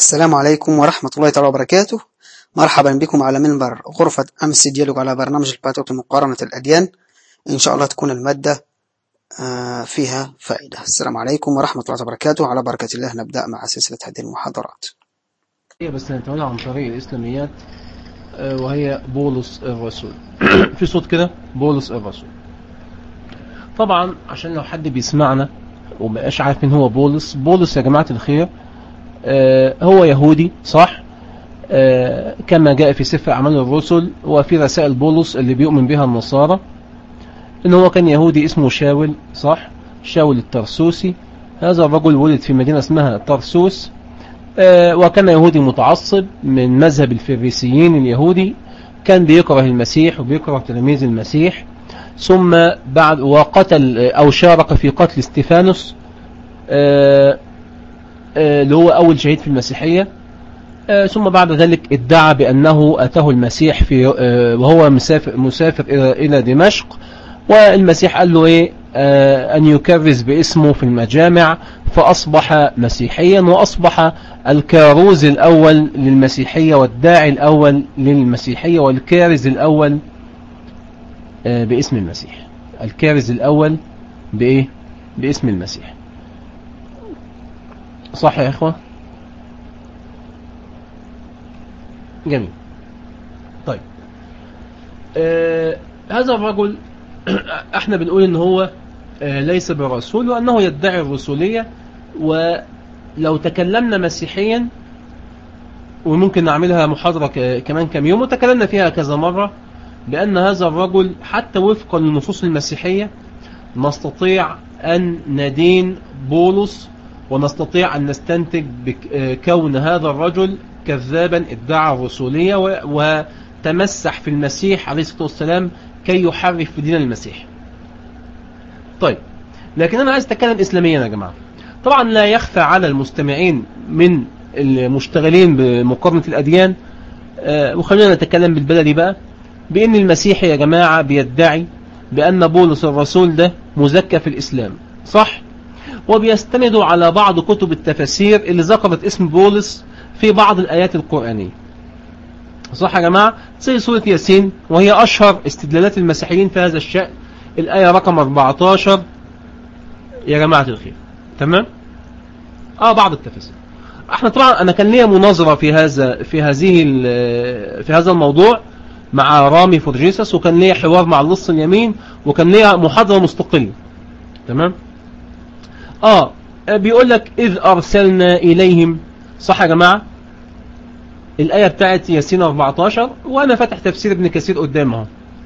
السلام عليكم ورحمة الله تعالى وبركاته مرحبا بكم على منبر غرفة أمس ديالوج على برنامج الباتوك لمقارنة الأديان إن شاء الله تكون المادة آه، فيها فائدة السلام عليكم ورحمة الله وبركاته على بركة الله نبدأ مع سلسلة هذه المحاضرات هي بس نتولى عن طريق الإسلاميات آه، وهي بولس الرسول في صوت كده بولس الرسول طبعا عشان لو حد بيسمعنا ومبقاش عارف مين هو بولس بولس يا جماعة الخير آه، هو يهودي صح آه، كما جاء في سفر أعمال الرسل وفي رسائل بولس اللي بيؤمن بها النصارى إن هو كان يهودي اسمه شاول صح شاول الترسوسي هذا الرجل ولد في مدينة اسمها ترسوس آه، وكان يهودي متعصب من مذهب الفريسيين اليهودي كان بيكره المسيح وبيكره تلاميذ المسيح ثم بعد وقتل أو شارك في قتل استيفانوس آه، آه، اللي هو أول شهيد في المسيحية آه، ثم بعد ذلك ادعى بأنه أتاه المسيح في آه، وهو مسافر, مسافر إلى إلى دمشق والمسيح قال له إيه آه، أن يكرز باسمه في المجامع فأصبح مسيحيا وأصبح الكاروز الأول للمسيحية والداعي الأول للمسيحية والكارز الأول آه، باسم المسيح الكارز الأول بإيه باسم المسيح صح يا إخوة جميل طيب آه هذا الرجل احنا بنقول ان هو آه ليس برسول وانه يدعي الرسولية ولو تكلمنا مسيحيا وممكن نعملها محاضرة ك- كمان كم يوم وتكلمنا فيها كذا مرة بأن هذا الرجل حتى وفقا للنصوص المسيحية نستطيع أن ندين بولس ونستطيع أن نستنتج بكون هذا الرجل كذابا ادعى الرسولية و- وتمسح في المسيح عليه الصلاة والسلام كي يحرف في دين المسيح طيب لكن أنا عايز أتكلم إسلاميا يا جماعة طبعا لا يخفى على المستمعين من المشتغلين بمقارنة الأديان آه، وخلينا نتكلم بالبلدي بقى بأن المسيح يا جماعة بيدعي بأن بولس الرسول ده مزكى في الإسلام صح؟ وبيستندوا على بعض كتب التفاسير اللي ذكرت اسم بولس في بعض الآيات القرآنية صح يا جماعة زي سورة ياسين وهي أشهر استدلالات المسيحيين في هذا الشأن الآية رقم 14 يا جماعة الخير تمام اه بعض التفاسير احنا طبعا انا كان ليا مناظرة في هذا في هذه ال- في هذا الموضوع مع رامي فورجيسس وكان ليا حوار مع اللص اليمين وكان ليا محاضرة مستقلة تمام اه بيقول لك اذ ارسلنا اليهم صح يا جماعة الآية بتاعت ياسين 14 وأنا فاتح تفسير ابن كثير قدامها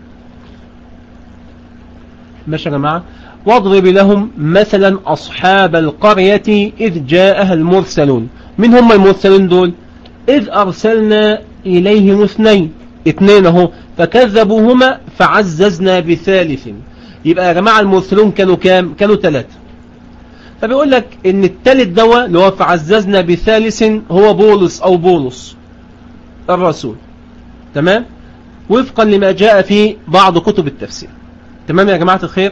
ماشي يا جماعة واضرب لهم مثلا أصحاب القرية إذ جاءها المرسلون من هم المرسلون دول إذ أرسلنا إليهم اثنين اثنين اهو فكذبوهما فعززنا بثالث يبقى يا جماعة المرسلون كانوا كام كانوا ثلاثة فبيقول لك ان الثالث دواء اللي هو فعززنا بثالث هو بولس او بولس الرسول تمام وفقا لما جاء في بعض كتب التفسير تمام يا جماعة الخير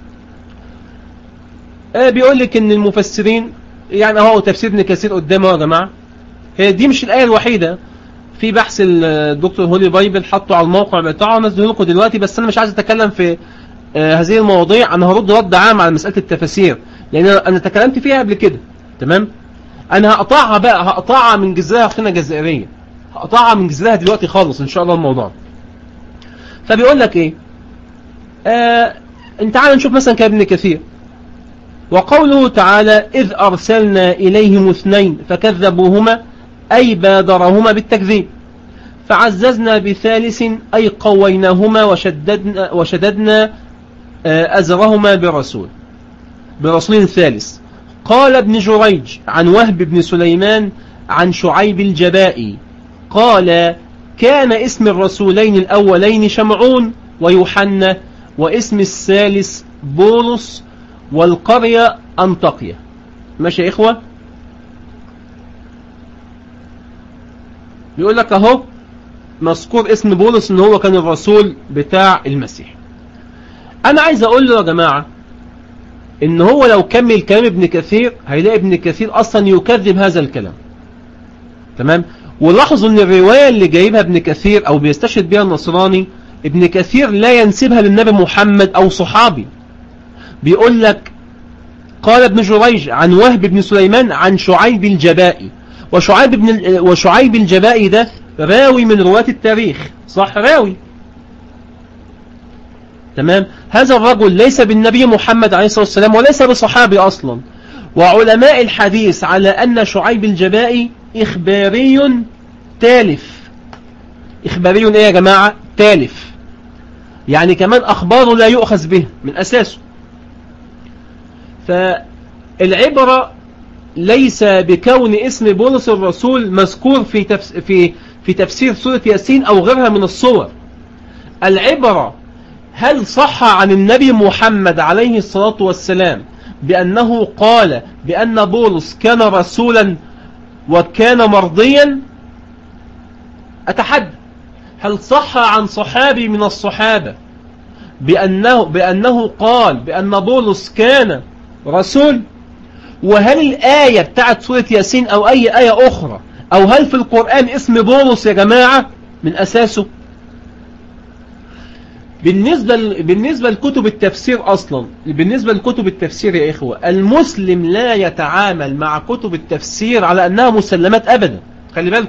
آه بيقول لك ان المفسرين يعني اهو تفسير ابن كثير قدامه يا جماعة هي دي مش الآية الوحيدة في بحث الدكتور هولي بايبل حطه على الموقع بتاعه نزله لكم دلوقتي بس انا مش عايز اتكلم في آه هذه المواضيع انا هرد رد عام على مسألة التفاسير لان انا أنا تكلمت فيها قبل كده تمام انا هقطعها بقى هقطعها من جذرها قناة جزائرية هقطعها من جذرها دلوقتي خالص ان شاء الله الموضوع فبيقول لك ايه آه انت تعال نشوف مثلا كابن كثير وقوله تعالى إذ أرسلنا إليهم اثنين فكذبوهما أي بادرهما بالتكذيب فعززنا بثالث أي قويناهما وشددنا, وشددنا آه، أزرهما برسول برسول ثالث قال ابن جريج عن وهب بن سليمان عن شعيب الجبائي قال كان اسم الرسولين الأولين شمعون ويوحنا واسم الثالث بولس والقرية أنطقية ماشي يا إخوة بيقول لك أهو مذكور اسم بولس ان هو كان الرسول بتاع المسيح انا عايز اقول له يا جماعة ان هو لو كمل كلام ابن كثير هيلاقي ابن كثير اصلا يكذب هذا الكلام تمام ولاحظوا ان الرواية اللي جايبها ابن كثير او بيستشهد بها النصراني ابن كثير لا ينسبها للنبي محمد او صحابي بيقول لك قال ابن جريج عن وهب بن سليمان عن شعيب الجبائي وشعيب بن وشعيب الجبائي ده راوي من رواة التاريخ صح راوي تمام هذا الرجل ليس بالنبي محمد عليه الصلاة والسلام وليس بصحابي أصلا وعلماء الحديث على أن شعيب الجبائي إخباري تالف إخباري إيه يا جماعة تالف يعني كمان أخباره لا يؤخذ به من أساسه فالعبرة ليس بكون اسم بولس الرسول مذكور في تفس في في تفسير سورة ياسين أو غيرها من الصور العبرة هل صح عن النبي محمد عليه الصلاة والسلام بأنه قال بأن بولس كان رسولا وكان مرضيا أتحدى هل صح عن صحابي من الصحابة بأنه, بأنه قال بأن بولس كان رسول وهل الآية بتاعت سورة ياسين أو أي آية أخرى أو هل في القرآن اسم بولس يا جماعة من أساسه بالنسبة بالنسبة لكتب التفسير أصلا بالنسبة لكتب التفسير يا إخوة المسلم لا يتعامل مع كتب التفسير على أنها مسلمات أبدا خلي بالكم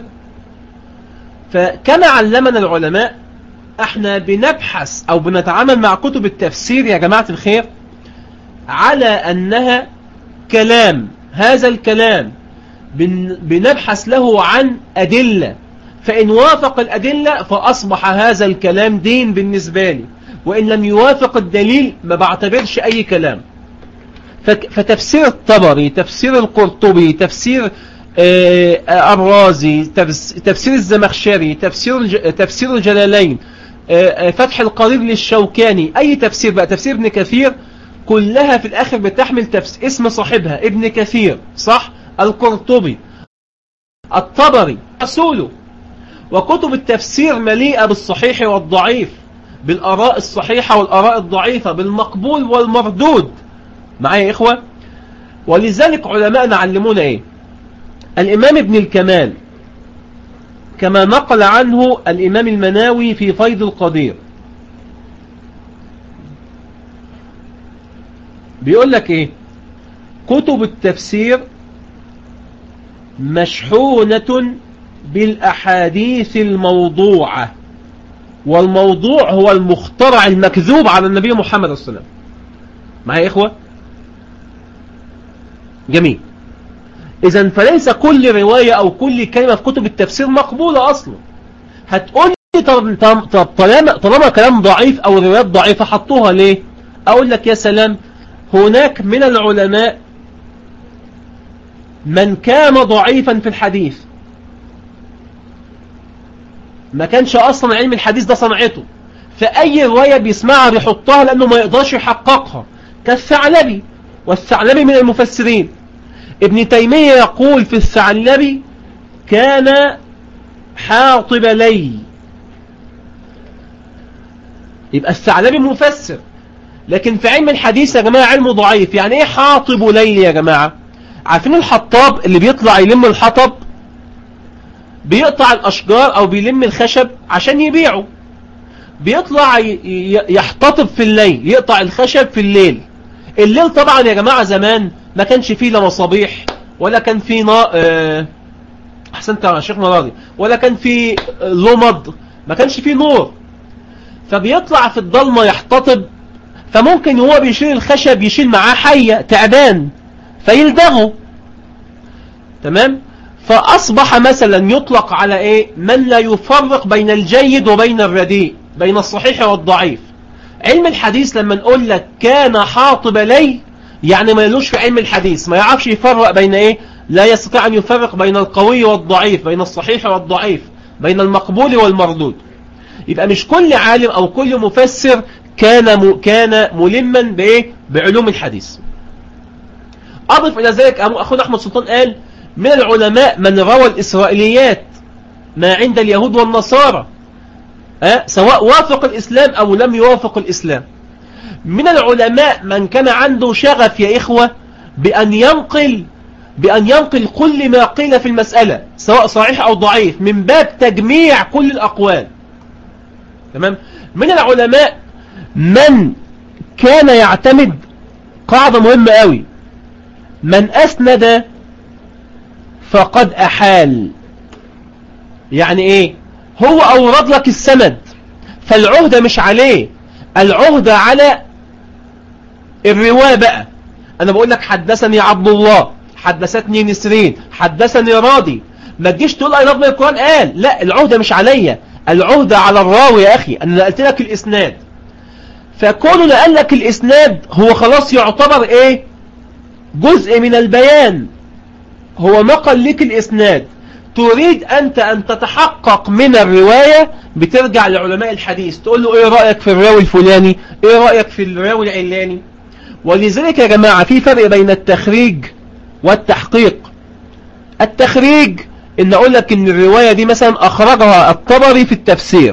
فكما علمنا العلماء احنا بنبحث أو بنتعامل مع كتب التفسير يا جماعة الخير على أنها كلام هذا الكلام بنبحث له عن أدلة فإن وافق الأدلة فأصبح هذا الكلام دين بالنسبة لي وإن لم يوافق الدليل ما بعتبرش أي كلام فتفسير الطبري تفسير القرطبي تفسير الرازي تفسير الزمخشري تفسير تفسير الجلالين فتح القريب للشوكاني أي تفسير بقى تفسير ابن كثير كلها في الآخر بتحمل تفسير اسم صاحبها ابن كثير صح القرطبي الطبري رسوله وكتب التفسير مليئة بالصحيح والضعيف بالآراء الصحيحة والآراء الضعيفة بالمقبول والمردود معايا يا إخوة ولذلك علماءنا علمونا إيه الإمام ابن الكمال كما نقل عنه الإمام المناوي في فيض القدير بيقول لك إيه كتب التفسير مشحونة بالأحاديث الموضوعة والموضوع هو المخترع المكذوب على النبي محمد صلى الله عليه وسلم معايا يا إخوة جميل إذا فليس كل رواية أو كل كلمة في كتب التفسير مقبولة أصلا هتقول لي طب, طب طالما, طالما كلام ضعيف أو روايات ضعيفة حطوها ليه أقول لك يا سلام هناك من العلماء من كان ضعيفا في الحديث ما كانش أصلا علم الحديث ده صنعته فأي رواية بيسمعها بيحطها لأنه ما يقدرش يحققها كالثعلبي والثعلبي من المفسرين ابن تيمية يقول في الثعلبي كان حاطب لي يبقى الثعلبي مفسر لكن في علم الحديث يا جماعة علمه ضعيف يعني ايه حاطب ليل يا جماعة عارفين الحطاب اللي بيطلع يلم الحطب بيقطع الأشجار أو بيلم الخشب عشان يبيعه بيطلع يحتطب في الليل يقطع الخشب في الليل الليل طبعا يا جماعة زمان ما كانش فيه لا مصابيح ولا كان فيه نا... اه... أحسنت يا شيخ مرادي ولا كان فيه لمض ما كانش فيه نور فبيطلع في الضلمة يحتطب فممكن هو بيشيل الخشب يشيل معاه حية تعبان فيلدغه تمام فأصبح مثلا يطلق على إيه من لا يفرق بين الجيد وبين الرديء بين الصحيح والضعيف علم الحديث لما نقول لك كان حاطب لي يعني ما يلوش في علم الحديث ما يعرفش يفرق بين إيه لا يستطيع أن يفرق بين القوي والضعيف بين الصحيح والضعيف بين المقبول والمردود يبقى مش كل عالم أو كل مفسر كان م... كان ملما بإيه بعلوم الحديث أضف إلى ذلك أخونا أحمد سلطان قال من العلماء من روى الإسرائيليات ما عند اليهود والنصارى أه؟ سواء وافق الإسلام أو لم يوافق الإسلام من العلماء من كان عنده شغف يا إخوة بأن ينقل بأن ينقل كل ما قيل في المسألة سواء صحيح أو ضعيف من باب تجميع كل الأقوال تمام من العلماء من كان يعتمد قاعدة مهمة قوي من أسند فقد أحال يعني إيه هو أورد لك السند فالعهدة مش عليه العهدة على الرواية بقى أنا بقول لك حدثني عبد الله حدثتني نسرين حدثني راضي ما تجيش تقول أي رب القرآن قال لا العهدة مش عليا العهدة على الراوي يا أخي أنا نقلت لك الإسناد فكونه نقل لك الإسناد هو خلاص يعتبر إيه جزء من البيان هو نقل لك الإسناد تريد أنت أن تتحقق من الرواية بترجع لعلماء الحديث تقول له إيه رأيك في الراوي الفلاني إيه رأيك في الراوي العلاني ولذلك يا جماعة في فرق بين التخريج والتحقيق التخريج إن أقول لك إن الرواية دي مثلا أخرجها الطبري في التفسير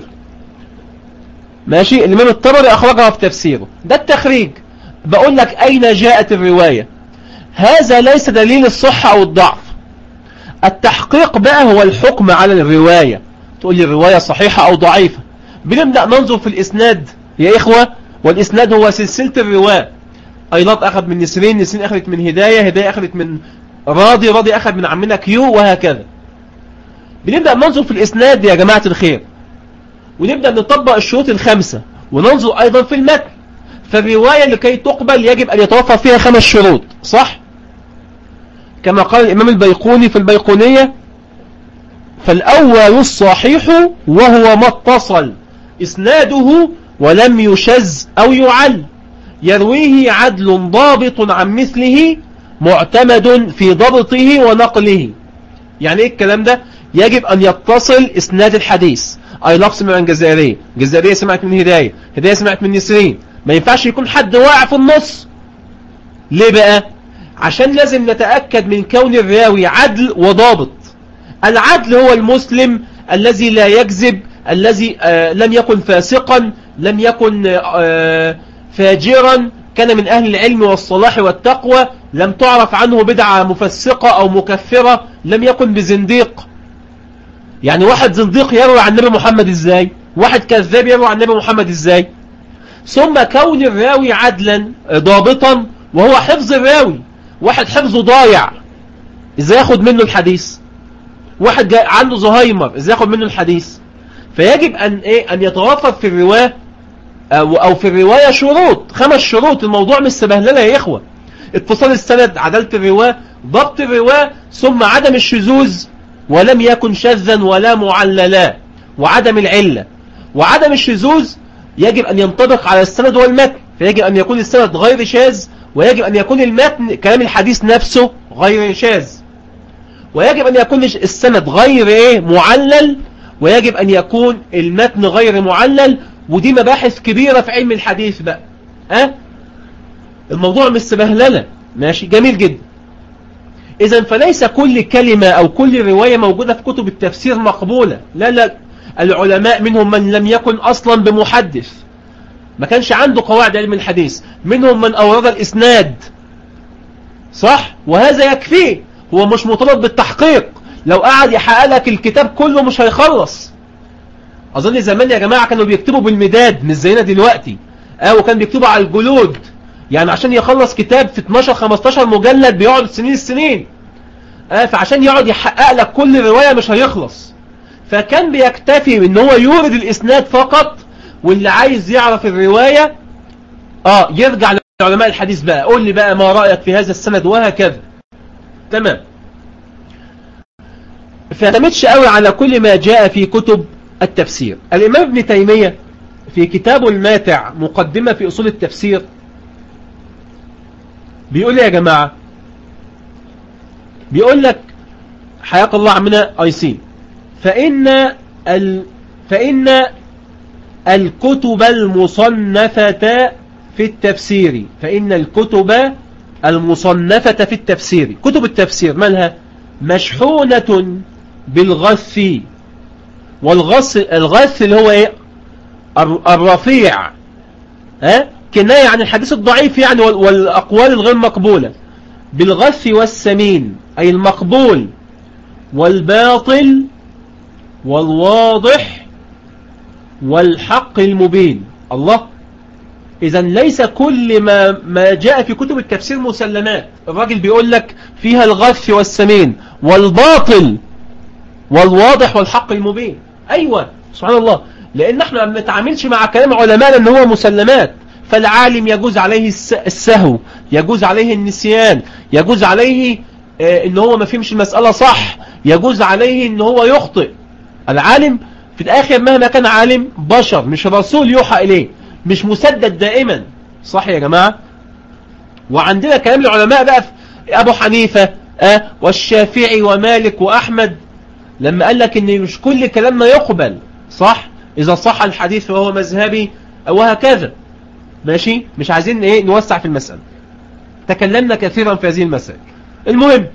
ماشي الإمام الطبري أخرجها في تفسيره ده التخريج بقول لك أين جاءت الرواية هذا ليس دليل الصحة أو الضعف التحقيق بقى هو الحكم على الرواية تقول لي الرواية صحيحة أو ضعيفة بنبدأ ننظر في الإسناد يا إخوة والإسناد هو سلسلة الرواة أيضا أخذ من نسرين نسرين أخذت من هداية هداية أخذت من راضي راضي أخذ من عمنا كيو وهكذا بنبدأ ننظر في الإسناد يا جماعة الخير ونبدأ نطبق الشروط الخمسة وننظر أيضا في المتن فالرواية لكي تقبل يجب أن يتوفر فيها خمس شروط صح؟ كما قال الإمام البيقوني في البيقونية فالأول الصحيح وهو ما اتصل إسناده ولم يشز أو يعل يرويه عدل ضابط عن مثله معتمد في ضبطه ونقله يعني ايه الكلام ده يجب ان يتصل اسناد الحديث اي لفظ من الجزائرية الجزائرية سمعت من هداية هداية سمعت من نسرين ما ينفعش يكون حد واقع في النص ليه بقى عشان لازم نتأكد من كون الراوي عدل وضابط العدل هو المسلم الذي لا يكذب الذي آه لم يكن فاسقا لم يكن آه فاجرا كان من أهل العلم والصلاح والتقوى لم تعرف عنه بدعة مفسقة أو مكفرة لم يكن بزنديق يعني واحد زنديق يروي عن النبي محمد ازاي واحد كذاب يروي عن النبي محمد ازاي ثم كون الراوي عدلا ضابطا وهو حفظ الراوي واحد حفظه ضايع ازاي ياخد منه الحديث واحد جاي عنده زهايمر ازاي ياخد منه الحديث فيجب ان ايه ان يتوفر في الرواه او, أو في الرواية شروط خمس شروط الموضوع مش سبهلله يا اخوة اتصال السند عدالة الرواه ضبط الرواه ثم عدم الشذوذ ولم يكن شذا ولا معللا وعدم العلة وعدم الشذوذ يجب أن ينطبق على السند والمتن فيجب أن يكون السند غير شاذ ويجب أن يكون المتن كلام الحديث نفسه غير شاذ ويجب أن يكون السند غير إيه معلل ويجب أن يكون المتن غير معلل ودي مباحث كبيرة في علم الحديث بقى أه؟ الموضوع مش سبهللة ماشي جميل جدا إذا فليس كل كلمة أو كل رواية موجودة في كتب التفسير مقبولة لا لا العلماء منهم من لم يكن أصلا بمحدث ما كانش عنده قواعد علم الحديث منهم من أورد الإسناد صح وهذا يكفيه هو مش مطالب بالتحقيق لو قعد يحقق لك الكتاب كله مش هيخلص أظن زمان يا جماعة كانوا بيكتبوا بالمداد مش زينا دلوقتي اه وكان بيكتبوا على الجلود يعني عشان يخلص كتاب في 12-15 مجلد بيقعد سنين السنين اه فعشان يقعد يحقق لك كل رواية مش هيخلص فكان بيكتفي ان هو يورد الاسناد فقط واللي عايز يعرف الرواية اه يرجع لعلماء الحديث بقى قول لي بقى ما رأيك في هذا السند وهكذا تمام فاعتمدش قوي على كل ما جاء في كتب التفسير الإمام ابن تيمية في كتابه الماتع مقدمة في أصول التفسير بيقول يا جماعة بيقول لك حياق الله عمنا أيسين فإن ال فإن الكتب المصنفة في التفسير فإن الكتب المصنفة في التفسير كتب التفسير مالها مشحونة بالغث والغث الغث اللي هو ايه الرفيع ها كناية عن الحديث الضعيف يعني والأقوال الغير مقبولة بالغث والسمين أي المقبول والباطل والواضح والحق المبين الله إذا ليس كل ما ما جاء في كتب التفسير مسلمات الراجل بيقول لك فيها الغث والسمين والباطل والواضح والحق المبين أيوة سبحان الله لأن احنا ما بنتعاملش مع كلام علماء ان هو مسلمات فالعالم يجوز عليه السهو يجوز عليه النسيان يجوز عليه اه ان هو ما فهمش المسألة صح يجوز عليه ان هو يخطئ العالم في الآخر مهما كان عالم بشر مش رسول يوحى إليه مش مسدد دائما صح يا جماعة وعندنا كلام العلماء بقى في أبو حنيفة أه والشافعي ومالك وأحمد لما قال لك ان مش كل كلامنا يقبل صح إذا صح الحديث فهو مذهبي وهكذا ماشي مش عايزين ايه نوسع في المسألة تكلمنا كثيرا في هذه المسألة المهم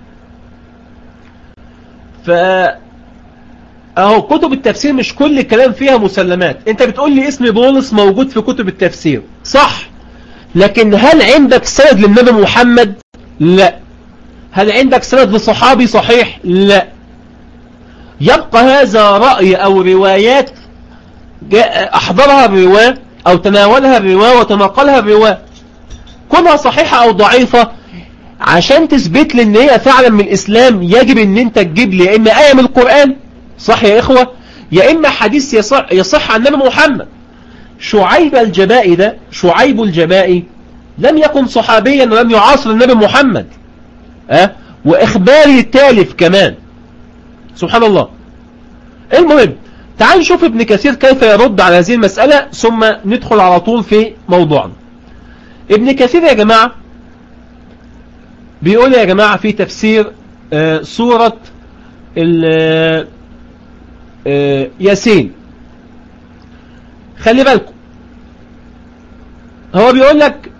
ف اهو كتب التفسير مش كل الكلام فيها مسلمات انت بتقول لي اسم بولس موجود في كتب التفسير صح لكن هل عندك سند للنبي محمد لا هل عندك سند لصحابي صحيح لا يبقى هذا رأي او روايات احضرها الرواه او تناولها الرواه وتناقلها الرواه كلها صحيحة او ضعيفة عشان تثبت لي ان هي فعلا من الاسلام يجب ان انت تجيب لي يا اما ايه من القرآن صح يا إخوة يا إما حديث يصح, يصح عن النبي محمد شعيب الجبائي ده شعيب الجبائي لم يكن صحابيا ولم يعاصر النبي محمد أه؟ وإخباري التالف كمان سبحان الله المهم تعال نشوف ابن كثير كيف يرد على هذه المسألة ثم ندخل على طول في موضوعنا ابن كثير يا جماعة بيقول يا جماعة في تفسير آه سورة ياسين خلي بالكم هو بيقول لك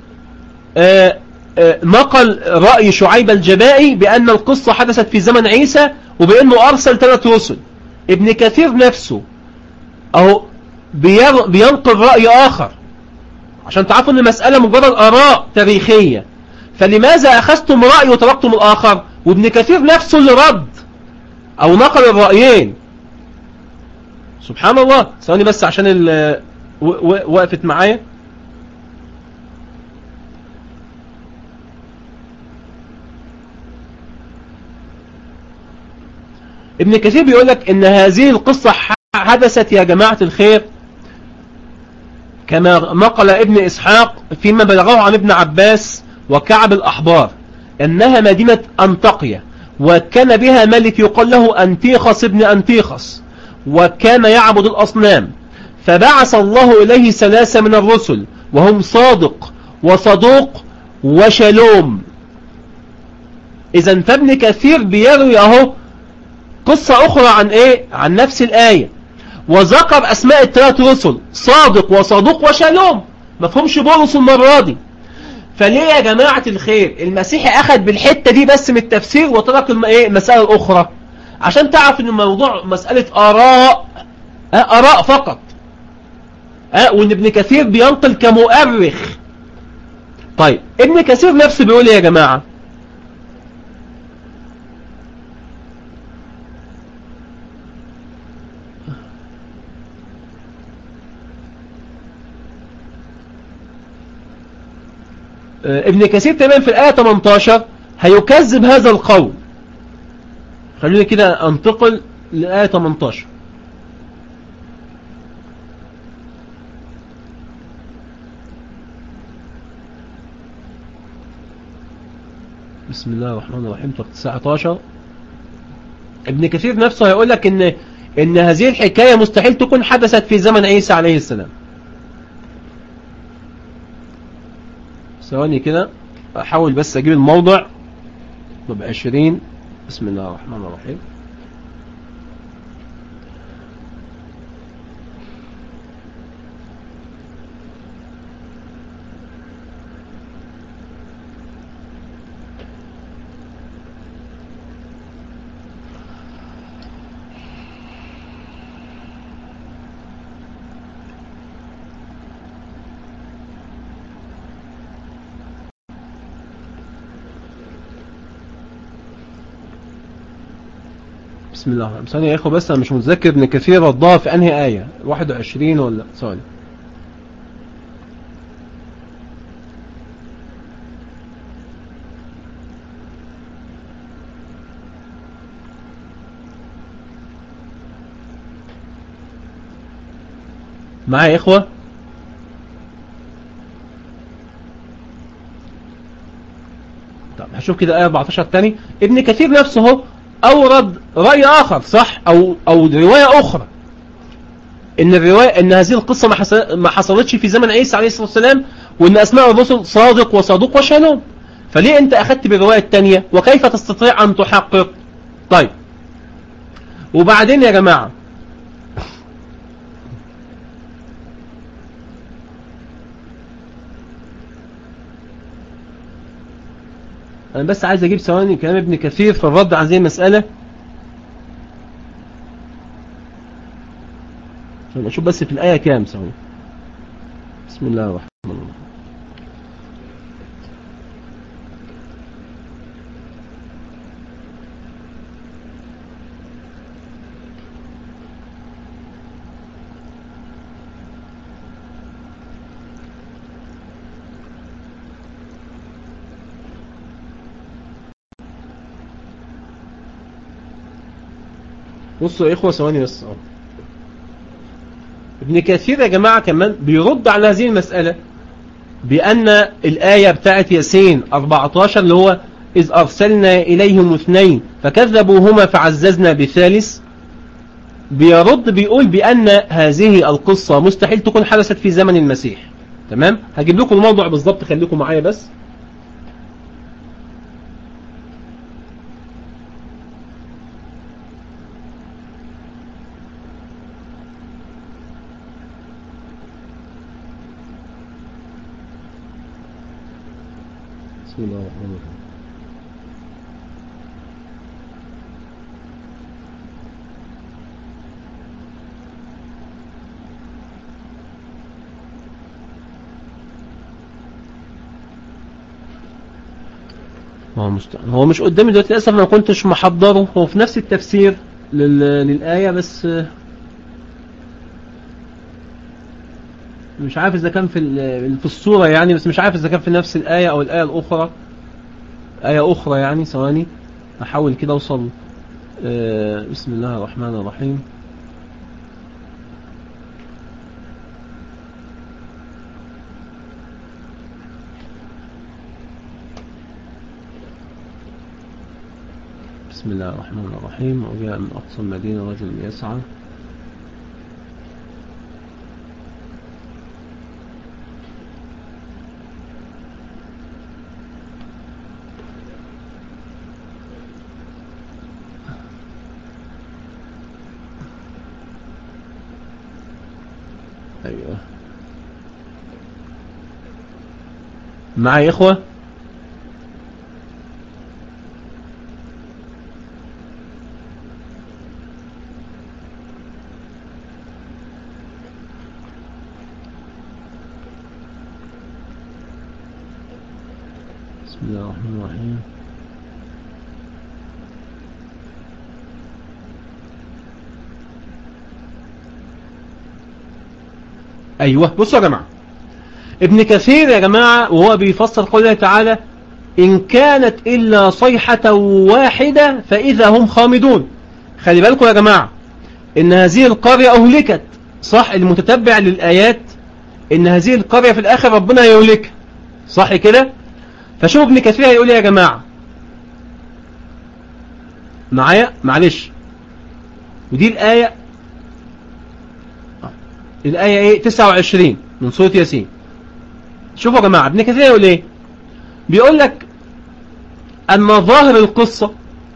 نقل رأي شعيب الجبائي بأن القصة حدثت في زمن عيسى وبأنه أرسل ثلاث رسل ابن كثير نفسه أهو بينقل رأي آخر عشان تعرفوا أن المسألة مجرد آراء تاريخية فلماذا أخذتم رأي وتركتم الآخر وابن كثير نفسه اللي رد أو نقل الرأيين سبحان الله ثواني بس عشان ال وقفت معايا ابن كثير بيقول لك ان هذه القصة حدثت يا جماعة الخير كما نقل ابن إسحاق فيما بلغه عن ابن عباس وكعب الأحبار أنها مدينة أنطقية وكان بها ملك يقال له أنتيخس ابن أنتيخس وكان يعبد الأصنام فبعث الله إليه ثلاثة من الرسل وهم صادق وصدوق وشلوم إذا فابن كثير بيروي أهو قصة أخرى عن إيه عن نفس الآية وذكر أسماء الثلاث رسل صادق وصدوق وشلوم مفهومش بولس المرة دي فليه يا جماعة الخير المسيحي أخذ بالحتة دي بس من التفسير وترك المسألة الأخرى عشان تعرف ان الموضوع مسألة آراء آراء فقط أه وان ابن كثير بينقل كمؤرخ طيب ابن كثير نفسه بيقول يا جماعة ابن كثير تمام في الآية 18 هيكذب هذا القول خلينا كده انتقل لآية 18 بسم الله الرحمن الرحيم 19 ابن كثير نفسه هيقول لك ان ان هذه الحكاية مستحيل تكون حدثت في زمن عيسى عليه السلام ثواني كده احاول بس اجيب الموضع طب 20 بسم الله الرحمن الرحيم بسم الله الرحمن ثانية يا إخوة بس أنا مش متذكر ابن كثير ردها في أنهي آية 21 ولا ثانية معايا يا إخوة طب هشوف كده آية 14 تاني ابن كثير نفسه هو أورد رأي آخر صح أو أو رواية أخرى إن الرواية إن هذه القصة ما حصل ما حصلتش في زمن عيسى عليه الصلاة والسلام وإن أسماء الرسل صادق وصادق وشالوم فليه أنت أخذت بالرواية الثانية وكيف تستطيع أن تحقق طيب وبعدين يا جماعة أنا بس عايز أجيب ثواني كلام ابن كثير في الرد عن هذه المسألة عشان أشوف بس في الآية كام ثواني بسم الله الرحمن الرحيم بصوا يا إخوة ثواني بس أهو. ابن كثير يا جماعة كمان بيرد على هذه المسألة بأن الآية بتاعت ياسين 14 اللي هو إذ أرسلنا إليهم اثنين فكذبوهما فعززنا بثالث بيرد بيقول بأن هذه القصة مستحيل تكون حدثت في زمن المسيح تمام هجيب لكم الموضوع بالظبط خليكم معايا بس بسم الله الرحمن الرحيم هو مست... هو مش قدامي دلوقتي للاسف ما كنتش محضره هو في نفس التفسير لل... للآية بس مش عارف اذا كان في ال- في الصورة يعني بس مش عارف اذا كان في نفس الآية او الآية الأخرى آية أخرى يعني ثواني أحاول كده أوصل آه، بسم الله الرحمن الرحيم بسم الله الرحمن الرحيم وجاء من أقصى المدينة رجل يسعى أيوه معي يا إخوة بسم الله الرحمن الرحيم أيوه بصوا يا جماعة ابن كثير يا جماعة وهو بيفسر قول الله تعالى إن كانت إلا صيحة واحدة فإذا هم خامدون خلي بالكم يا جماعة إن هذه القرية أهلكت صح المتتبع للآيات إن هذه القرية في الآخر ربنا يهلكها صح كده فشوف ابن كثير هيقول إيه يا جماعة معايا معلش ودي الآية الآية إيه 29 من سورة ياسين شوفوا يا جماعة ابن كثير يقول إيه بيقول لك أن ظاهر القصة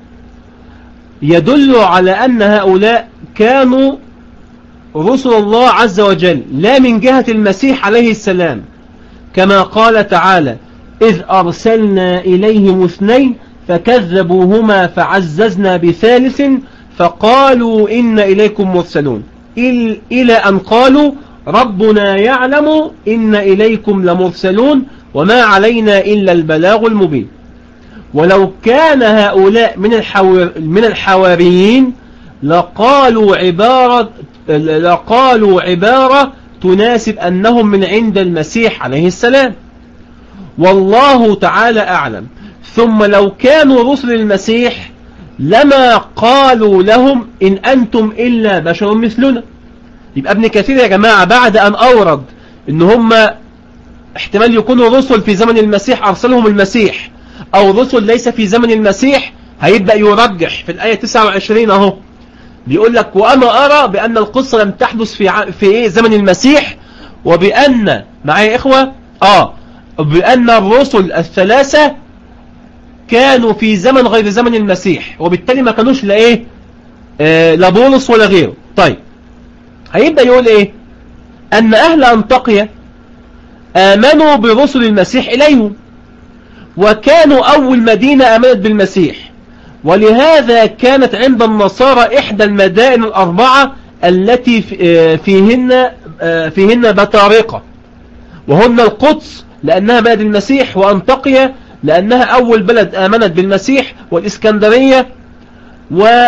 يدل على أن هؤلاء كانوا رسل الله عز وجل لا من جهة المسيح عليه السلام كما قال تعالى إذ أرسلنا إليهم اثنين فكذبوهما فعززنا بثالث فقالوا إن إليكم مرسلون إل إلى أن قالوا ربنا يعلم إن إليكم لمرسلون وما علينا إلا البلاغ المبين ولو كان هؤلاء من الحوار من الحواريين لقالوا عبارة لقالوا عبارة تناسب أنهم من عند المسيح عليه السلام والله تعالى أعلم ثم لو كانوا رسل المسيح لما قالوا لهم إن أنتم إلا بشر مثلنا يبقى ابن كثير يا جماعة بعد أن أورد إن هم احتمال يكونوا رسل في زمن المسيح أرسلهم المسيح أو رسل ليس في زمن المسيح هيبدأ يرجح في الآية 29 أهو بيقول لك وأنا أرى بأن القصة لم تحدث في ع... في إيه زمن المسيح وبأن معايا إخوة آه بأن الرسل الثلاثة كانوا في زمن غير زمن المسيح وبالتالي ما كانوش لا إيه آه لا بولس ولا غيره طيب هيبدأ يقول إيه أن أهل أنطاقيا آمنوا برسل المسيح إليهم وكانوا أول مدينة آمنت بالمسيح ولهذا كانت عند النصارى إحدى المدائن الأربعة التي فيهن فيهن بطارقة وهن القدس لأنها بلد المسيح وأنطقيا لأنها أول بلد آمنت بالمسيح والإسكندرية و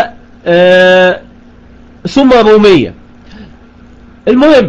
ثم رومية المهم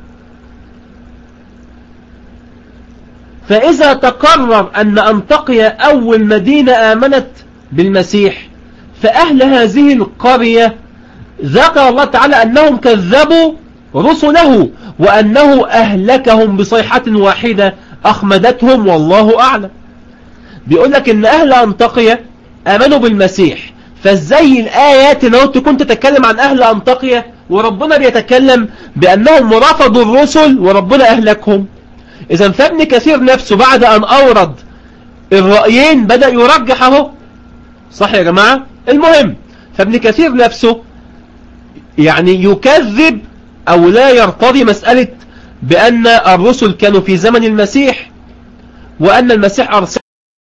فإذا تقرر أن أنطقيا أول مدينة آمنت بالمسيح فأهل هذه القرية ذكر الله تعالى أنهم كذبوا رسله وأنه أهلكهم بصيحة واحدة أخمدتهم والله أعلم بيقول لك إن أهل أنطقية آمنوا بالمسيح فازاي الآيات لو تكون تتكلم عن أهل أنطقية وربنا بيتكلم بأنهم رفضوا الرسل وربنا أهلكهم إذا فابن كثير نفسه بعد أن أورد الرأيين بدأ يرجح اهو صح يا جماعة المهم فابن كثير نفسه يعني يكذب أو لا يرتضي مسألة بأن الرسل كانوا في زمن المسيح وأن المسيح أرسل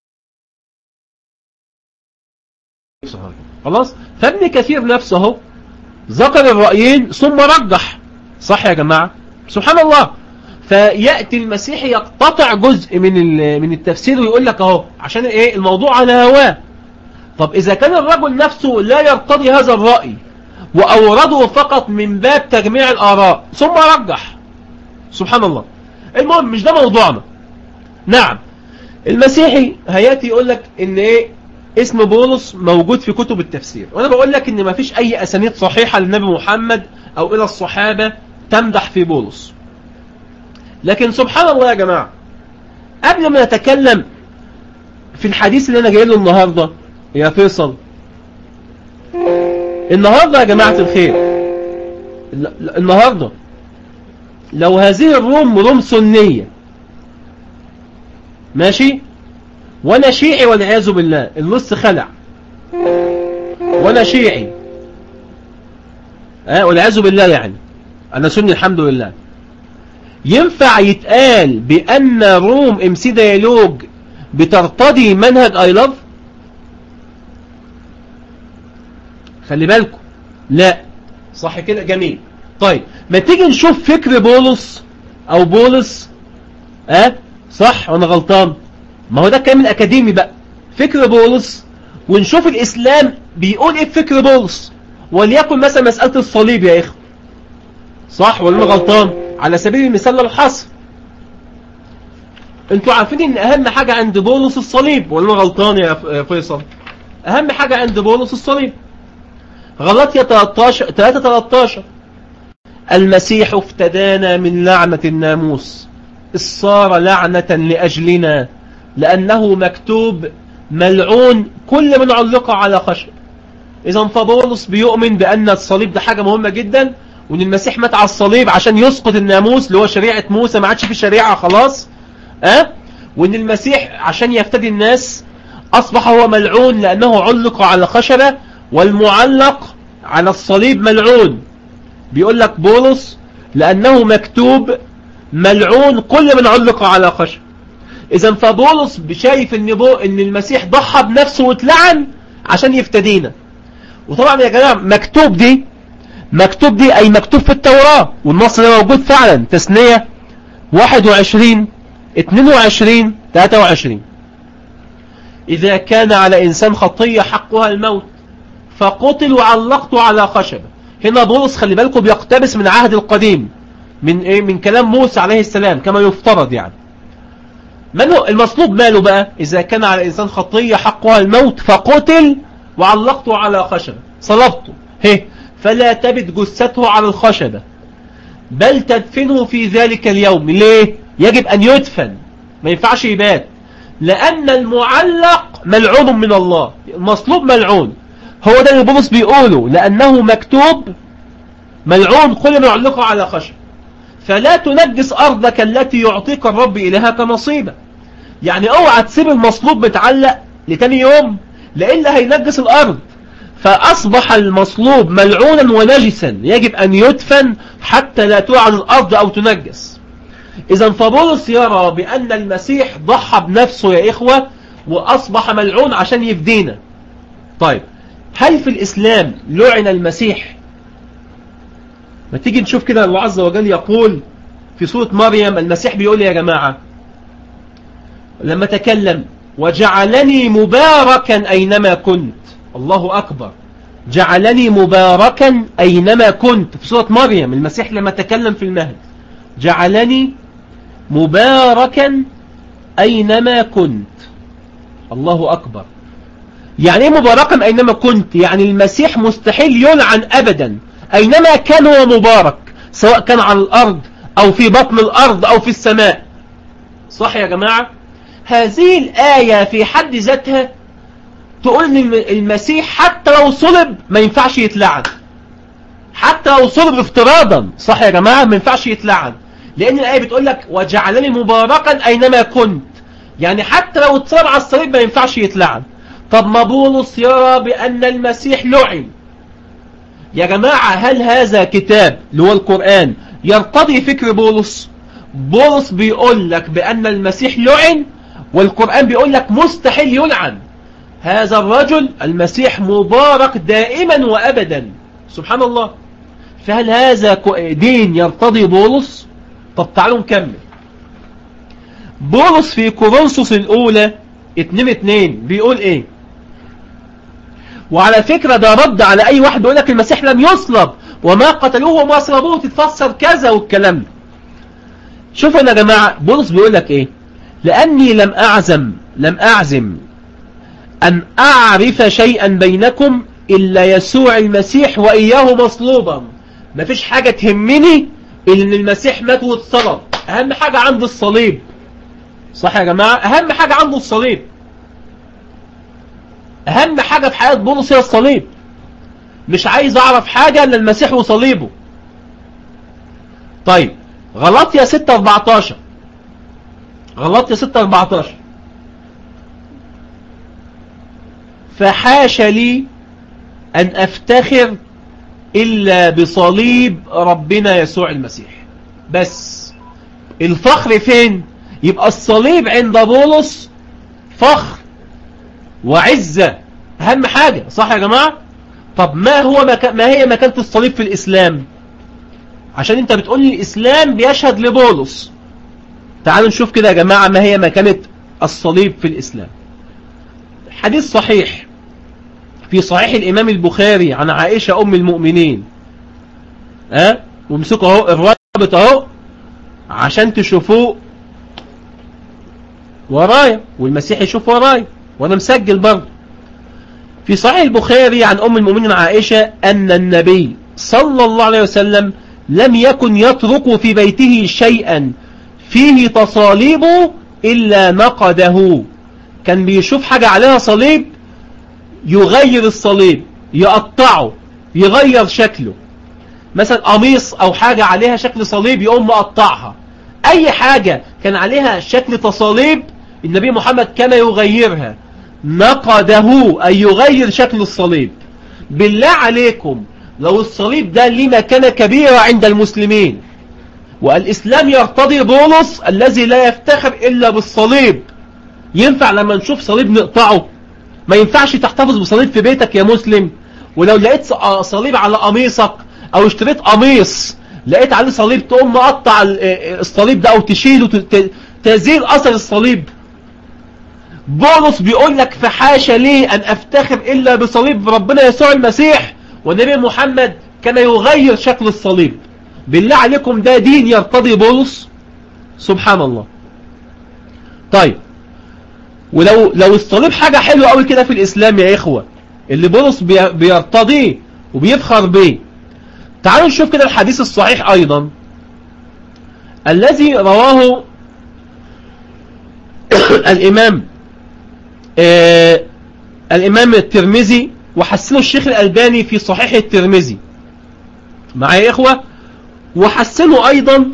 خلاص فابن كثير نفسه ذكر الرأيين ثم رجح صح يا جماعة سبحان الله فيأتي المسيح يقتطع جزء من من التفسير ويقول لك اهو عشان ايه الموضوع على هواه طب إذا كان الرجل نفسه لا يرتضي هذا الرأي وأورده فقط من باب تجميع الآراء ثم رجح سبحان الله المهم مش ده موضوعنا نعم المسيحي هياتي يقول لك ان ايه اسم بولس موجود في كتب التفسير وانا بقول لك ان ما فيش اي اسانيد صحيحة للنبي محمد او الى الصحابة تمدح في بولس لكن سبحان الله يا جماعة قبل ما نتكلم في الحديث اللي انا جاي له النهاردة يا فيصل النهاردة يا جماعة الخير النهاردة لو هذه الروم روم سنية ماشي وانا شيعي والعياذ بالله النص خلع وانا شيعي اه والعياذ بالله يعني انا سني الحمد لله ينفع يتقال بان روم ام سي ديالوج بترتضي منهج اي لاف خلي بالكم لا صح كده جميل طيب ما تيجي نشوف فكر بولس او بولس اه صح وانا غلطان ما هو ده الكلام الاكاديمي بقى فكر بولس ونشوف الاسلام بيقول ايه فكر بولس وليكن مثلا مسألة الصليب يا اخو صح ولا انا غلطان على سبيل المثال للحصر انتوا عارفين ان اهم حاجة عند بولس الصليب ولا انا غلطان يا فيصل اهم حاجة عند بولس الصليب غلطية 13 3 13 المسيح افتدانا من لعنة الناموس صار لعنة لأجلنا لأنه مكتوب ملعون كل من علق على خشب إذا فبولس بيؤمن بأن الصليب ده حاجة مهمة جدا وأن المسيح مات على الصليب عشان يسقط الناموس اللي هو شريعة موسى ما عادش في شريعة خلاص أه؟ وأن المسيح عشان يفتدي الناس أصبح هو ملعون لأنه علق على خشبة والمعلق على الصليب ملعون بيقول لك بولس لأنه مكتوب ملعون كل من علق على خشب إذا فبولس شايف إن, بو إن المسيح ضحى بنفسه واتلعن عشان يفتدينا وطبعا يا جماعة مكتوب دي مكتوب دي أي مكتوب في التوراة والنص ده موجود فعلا تسنية 21 22 23 إذا كان على إنسان خطية حقها الموت فقتل وعلقته على خشبة هنا بولس خلي بالكم بيقتبس من عهد القديم من ايه من كلام موسى عليه السلام كما يفترض يعني من هو المصلوب ماله بقى إذا كان على الإنسان خطية حقها الموت فقتل وعلقته على خشبة صلبته هي فلا تبت جثته على الخشبة بل تدفنه في ذلك اليوم ليه يجب أن يدفن ما ينفعش يبات لأن المعلق ملعون من الله المصلوب ملعون هو ده اللي بولس بيقوله لأنه مكتوب ملعون كل ما يعلقه على خشب فلا تنجس أرضك التي يعطيك الرب إليها كنصيبة يعني اوعى تسيب المصلوب متعلق لتاني يوم لإلا هينجس الأرض فأصبح المصلوب ملعونا ونجسا يجب أن يدفن حتى لا توعد الأرض أو تنجس إذا فبولس يرى بأن المسيح ضحى بنفسه يا إخوة وأصبح ملعون عشان يفدينا طيب هل في الإسلام لعن المسيح ما تيجي نشوف كده الله عز وجل يقول في سورة مريم المسيح بيقول يا جماعة لما تكلم وجعلني مباركا أينما كنت الله أكبر جعلني مباركا أينما كنت في سورة مريم المسيح لما تكلم في المهد جعلني مباركا أينما كنت الله أكبر يعني ايه مباركا أينما كنت يعني المسيح مستحيل يلعن أبدا أينما كان هو مبارك سواء كان على الأرض أو في بطن الأرض أو في السماء صح يا جماعة هذه الآية في حد ذاتها تقول ان المسيح حتى لو صلب ما ينفعش يتلعن حتى لو صلب افتراضا صح يا جماعة ما ينفعش يتلعن لأن الآية بتقول لك وجعلني مباركا أينما كنت يعني حتى لو اتصاب على الصليب ما ينفعش يتلعن طب ما بولس يرى بأن المسيح لعن يا جماعة هل هذا كتاب اللي هو القرآن يرتضي فكر بولس بولس بيقول لك بأن المسيح لعن والقرآن بيقول لك مستحيل يلعن هذا الرجل المسيح مبارك دائما وأبدا سبحان الله فهل هذا دين يرتضي بولس طب تعالوا نكمل بولس في كورنثوس الأولى 2 2 بيقول ايه وعلى فكرة ده رد على أي واحد يقول لك المسيح لم يصلب وما قتلوه وما صلبوه تتفسر كذا والكلام ده شوفوا يا جماعة بولس بيقول لك ايه لأني لم أعزم لم أعزم أن أعرف شيئا بينكم إلا يسوع المسيح وإياه مصلوبا مفيش حاجة تهمني إلا أن المسيح مات واتصلب أهم حاجة عنده الصليب صح يا جماعة أهم حاجة عنده الصليب أهم حاجة في حياة بولس هي الصليب مش عايز أعرف حاجة إلا المسيح وصليبه طيب غلط يا 6 14 غلط يا 6 14 فحاش لي أن أفتخر إلا بصليب ربنا يسوع المسيح بس الفخر فين يبقى الصليب عند بولس فخر وعزة أهم حاجة صح يا جماعة طب ما هو مكا... ما هي مكانة الصليب في الإسلام عشان انت بتقول لي الإسلام بيشهد لبولس تعالوا نشوف كده يا جماعة ما هي مكانة الصليب في الإسلام حديث صحيح في صحيح الإمام البخاري عن عائشة أم المؤمنين ها ومسكوا اهو الرابط اهو عشان تشوفوه ورايا والمسيح يشوف ورايا وانا مسجل برضه في صحيح البخاري عن أم المؤمنين عائشة أن النبي صلى الله عليه وسلم لم يكن يترك في بيته شيئا فيه تصاليبه إلا نقده كان بيشوف حاجة عليها صليب يغير الصليب يقطعه يغير شكله مثلا قميص أو حاجة عليها شكل صليب يقوم مقطعها أي حاجة كان عليها شكل تصاليب النبي محمد كان يغيرها نقده أي يغير شكل الصليب بالله عليكم لو الصليب ده ليه مكانة كبيرة عند المسلمين والإسلام يرتضي بولس الذي لا يفتخر إلا بالصليب ينفع لما نشوف صليب نقطعه ما ينفعش تحتفظ بصليب في بيتك يا مسلم ولو لقيت صليب على قميصك او اشتريت قميص لقيت عليه صليب تقوم مقطع الصليب ده او تشيله تزيل اثر الصليب بولس بيقول لك فحاشا لي أن أفتخر إلا بصليب ربنا يسوع المسيح والنبي محمد كان يغير شكل الصليب بالله عليكم ده دين يرتضي بولس سبحان الله طيب ولو لو الصليب حاجة حلوة قوي كده في الإسلام يا إخوة اللي بولس بي- بيرتضيه وبيفخر بيه تعالوا نشوف كده الحديث الصحيح أيضا الذي رواه الإمام آه الإمام الترمذي وحسنه الشيخ الألباني في صحيح الترمذي معايا يا إخوة وحسنه أيضا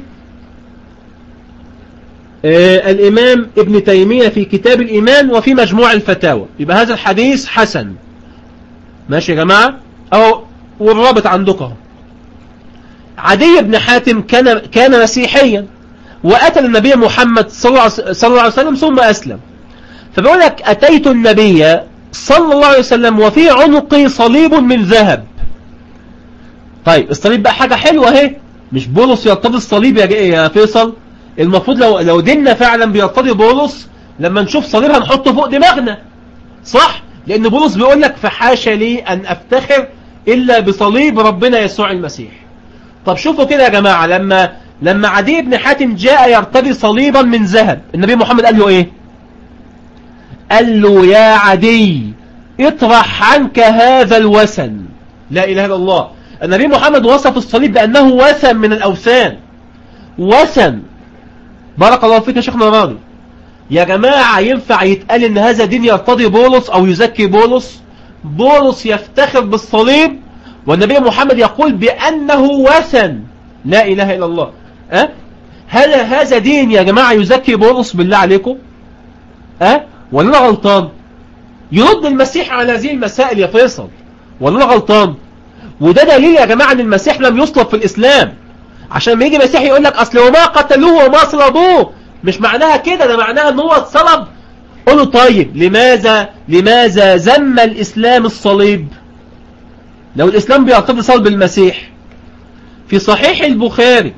آه الإمام ابن تيمية في كتاب الإيمان وفي مجموع الفتاوى يبقى هذا الحديث حسن ماشي يا جماعة أو والرابط عندكم أهو. عدي بن حاتم كان كان مسيحيا وأتى النبي محمد صلى الله عليه- صلى الله عليه وسلم ثم أسلم فبيقول لك أتيت النبي صلى الله عليه وسلم وفي عنقي صليب من ذهب طيب الصليب بقى حاجة حلوة اهي مش بولس يرتضي الصليب يا جي- يا فيصل المفروض لو لو ديننا فعلا بيرتضي بولس لما نشوف صليب هنحطه فوق دماغنا صح لان بولس بيقول لك فحاشا لي ان افتخر الا بصليب ربنا يسوع المسيح طب شوفوا كده يا جماعة لما لما عدي بن حاتم جاء يرتدي صليبا من ذهب النبي محمد قال له ايه قال له يا عدي اطرح عنك هذا الوثن لا اله الا الله النبي محمد وصف الصليب بانه وثن من الاوثان وثن بارك الله فيك يا شيخنا راضي يا جماعة ينفع يتقال ان هذا دين يرتضي بولس او يزكي بولس بولس يفتخر بالصليب والنبي محمد يقول بأنه وثن لا إله إلا الله أه؟ هل هذا دين يا جماعة يزكي بولس بالله عليكم أه؟ ولا أنا غلطان يرد المسيح على هذه المسائل يا فيصل ولا أنا غلطان وده دليل يا جماعة ان المسيح لم يصلب في الإسلام عشان ما يجي مسيح يقول لك أصل وما قتلوه وما صلبوه مش معناها كده ده معناها ان هو اتصلب قولوا طيب لماذا لماذا ذم الإسلام الصليب لو الإسلام بيعتبر صلب المسيح في صحيح البخاري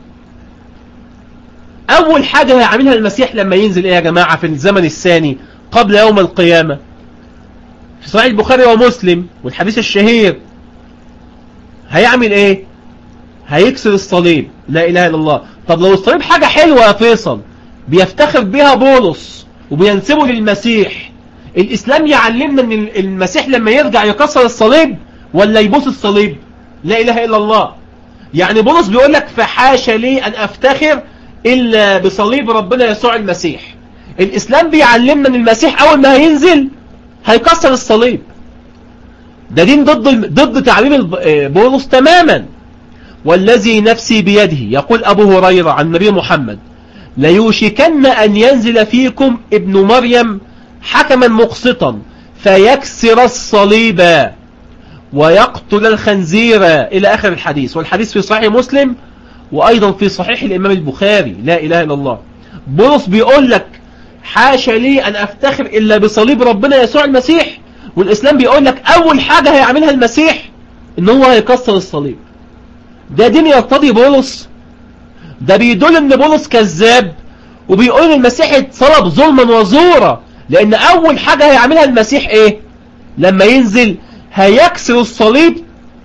أول حاجة هيعملها المسيح لما ينزل إيه يا جماعة في الزمن الثاني قبل يوم القيامة في صحيح البخاري ومسلم والحديث الشهير هيعمل إيه هيكسر الصليب لا إله إلا الله طب لو الصليب حاجة حلوة يا فيصل بيفتخر بها بولس وبينسبه للمسيح الإسلام يعلمنا أن المسيح لما يرجع يكسر الصليب ولا يبوس الصليب لا إله إلا الله يعني بولس بيقول لك فحاشا لي أن أفتخر إلا بصليب ربنا يسوع المسيح الإسلام بيعلمنا أن المسيح أول ما هينزل هيكسر الصليب ده دين ضد ضد تعليم الب- بولس تماما والذي نفسي بيده يقول أبو هريرة عن النبي محمد ليوشكن أن ينزل فيكم ابن مريم حكما مقسطا فيكسر الصليب ويقتل الخنزير إلى آخر الحديث والحديث في صحيح مسلم وأيضا في صحيح الإمام البخاري لا إله إلا الله بولس بيقول لك حاشا لي أن أفتخر إلا بصليب ربنا يسوع المسيح والإسلام بيقول لك أول حاجة هيعملها المسيح إن هو هيكسر الصليب ده دين يرتضي بولس ده بيدل ان بولس كذاب وبيقول ان المسيح اتصلب ظلما وزورا لان اول حاجة هيعملها المسيح ايه لما ينزل هيكسر الصليب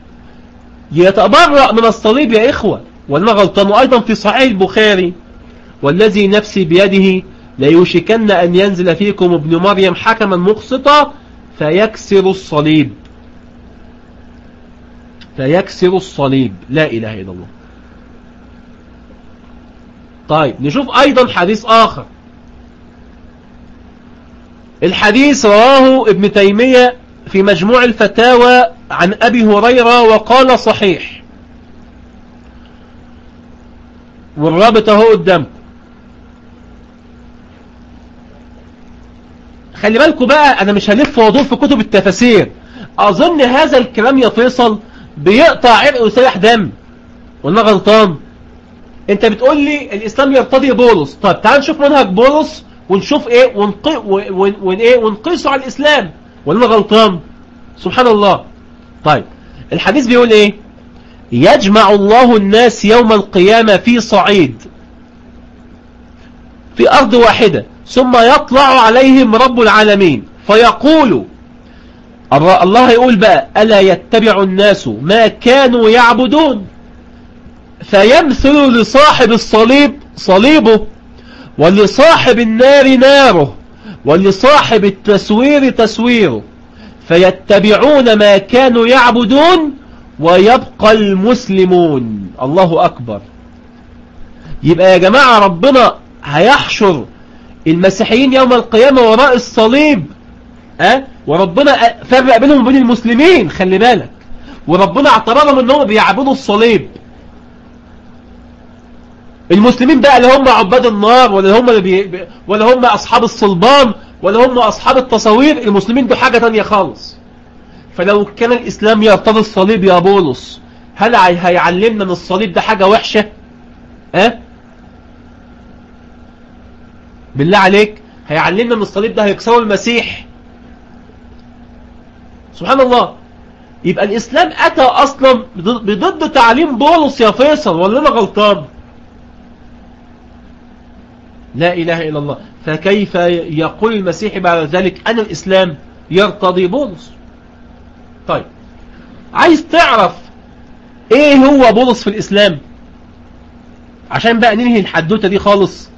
يتبرأ من الصليب يا اخوة وانا غلطان وايضا في صحيح البخاري والذي نفسي بيده ليوشكن ان ينزل فيكم ابن مريم حكما مقسطا فيكسر الصليب فيكسر الصليب لا اله الا الله طيب نشوف أيضا حديث آخر الحديث رواه ابن تيمية في مجموع الفتاوى عن أبي هريرة وقال صحيح والرابط اهو قدامكم خلي بالكم بقى أنا مش هلف وادور في كتب التفاسير أظن هذا الكلام يا فيصل بيقطع عرق وسيح دم وانا غلطان انت بتقول لي الاسلام يرتضي بولس طيب تعال نشوف منهج بولس ونشوف ايه ونقي ون ون ايه ونقيسه على الاسلام ولا أنا غلطان سبحان الله طيب الحديث بيقول ايه يجمع الله الناس يوم القيامة في صعيد في ارض واحدة ثم يطلع عليهم رب العالمين فيقول الله يقول بقى ألا يتبع الناس ما كانوا يعبدون فيمثل لصاحب الصليب صليبه ولصاحب النار ناره ولصاحب التسوير تسويره فيتبعون ما كانوا يعبدون ويبقى المسلمون الله أكبر يبقى يا جماعة ربنا هيحشر المسيحيين يوم القيامة وراء الصليب أه؟ وربنا فرق بينهم وبين المسلمين خلي بالك وربنا اعتبرهم انهم بيعبدوا الصليب المسلمين بقى اللي هم عباد النار ولا هم اللي بي... ولا هم اصحاب الصلبان ولا هم اصحاب التصاوير المسلمين دول حاجة تانية خالص فلو كان الاسلام يرتضي الصليب يا بولس هل هيعلمنا ان الصليب ده حاجة وحشة اه بالله عليك هيعلمنا ان الصليب ده هيكسروا المسيح سبحان الله يبقى الاسلام اتى اصلا بضد تعليم بولس يا فيصل ولا انا غلطان لا اله الا الله فكيف يقول المسيح بعد ذلك ان الاسلام يرتضي بولس طيب عايز تعرف ايه هو بولس في الاسلام عشان بقى ننهي الحدوتة دي خالص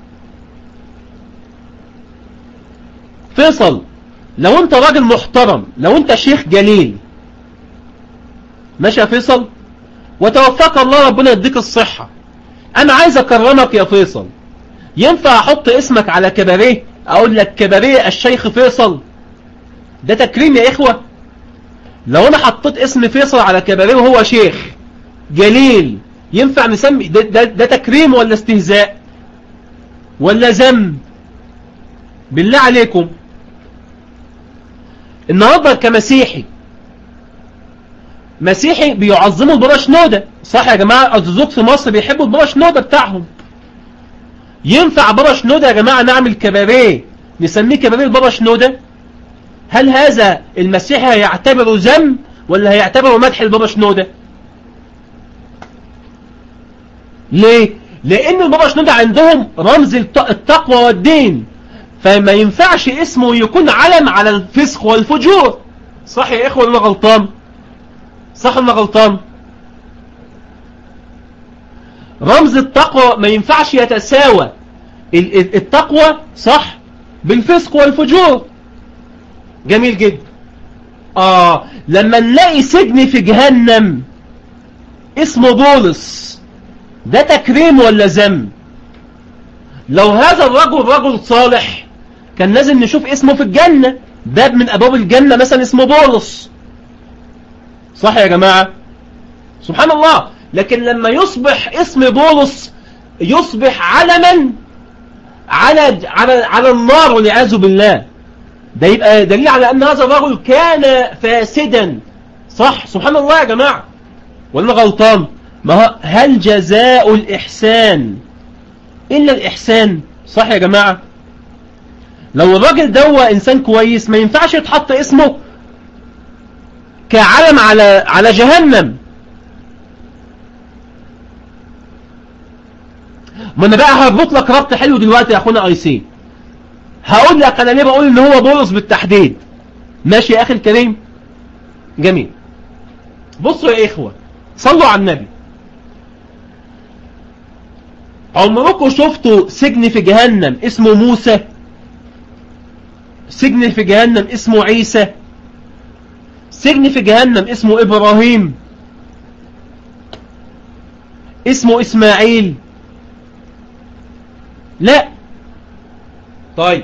فيصل لو انت راجل محترم لو انت شيخ جليل ماشي يا فيصل وتوفاك الله ربنا يديك الصحة انا عايز اكرمك يا فيصل ينفع احط اسمك على كباريه اقول لك كباريه الشيخ فيصل ده تكريم يا اخوة لو انا حطيت اسم فيصل على كباريه وهو شيخ جليل ينفع نسمي ده, ده, ده تكريم ولا استهزاء ولا ذنب بالله عليكم النهاردة كمسيحي مسيحي بيعظموا البابا شنودة صح يا جماعة الأرثوذكس في مصر بيحبوا البابا شنودة بتاعهم ينفع بابا شنودة يا جماعة نعمل كباريه نسميه كباريه البابا شنودة هل هذا المسيحي هيعتبره ذنب ولا هيعتبره مدح البابا شنودة ليه لان البابا شنودة عندهم رمز التقوى والدين فما ينفعش اسمه يكون علم على الفسق والفجور صح يا اخوة ولا غلطان صح ولا غلطان رمز التقوى ما ينفعش يتساوى التقوى صح بالفسق والفجور جميل جدا آه لما نلاقي سجن في جهنم اسمه بولس ده تكريم ولا ذنب لو هذا الرجل رجل صالح كان لازم نشوف اسمه في الجنة باب من أبواب الجنة مثلا اسمه بولس صح يا جماعة سبحان الله لكن لما يصبح اسم بولس يصبح علما على على على النار والعياذ بالله ده يبقى دليل على أن هذا الرجل كان فاسدا صح سبحان الله يا جماعة ولا غلطان ما هل جزاء الإحسان إلا الإحسان صح يا جماعة لو الراجل ده إنسان كويس ما ينفعش يتحط اسمه كعلم على على جهنم ما انا بقى هربط لك ربط حلو دلوقتي يا اخونا ايسي هقول لك انا ليه بقول ان هو بولس بالتحديد ماشي يا اخي الكريم جميل بصوا يا اخوة صلوا على النبي عمركم شفتوا سجن في جهنم اسمه موسى سجن في جهنم اسمه عيسى سجن في جهنم اسمه إبراهيم اسمه إسماعيل لا طيب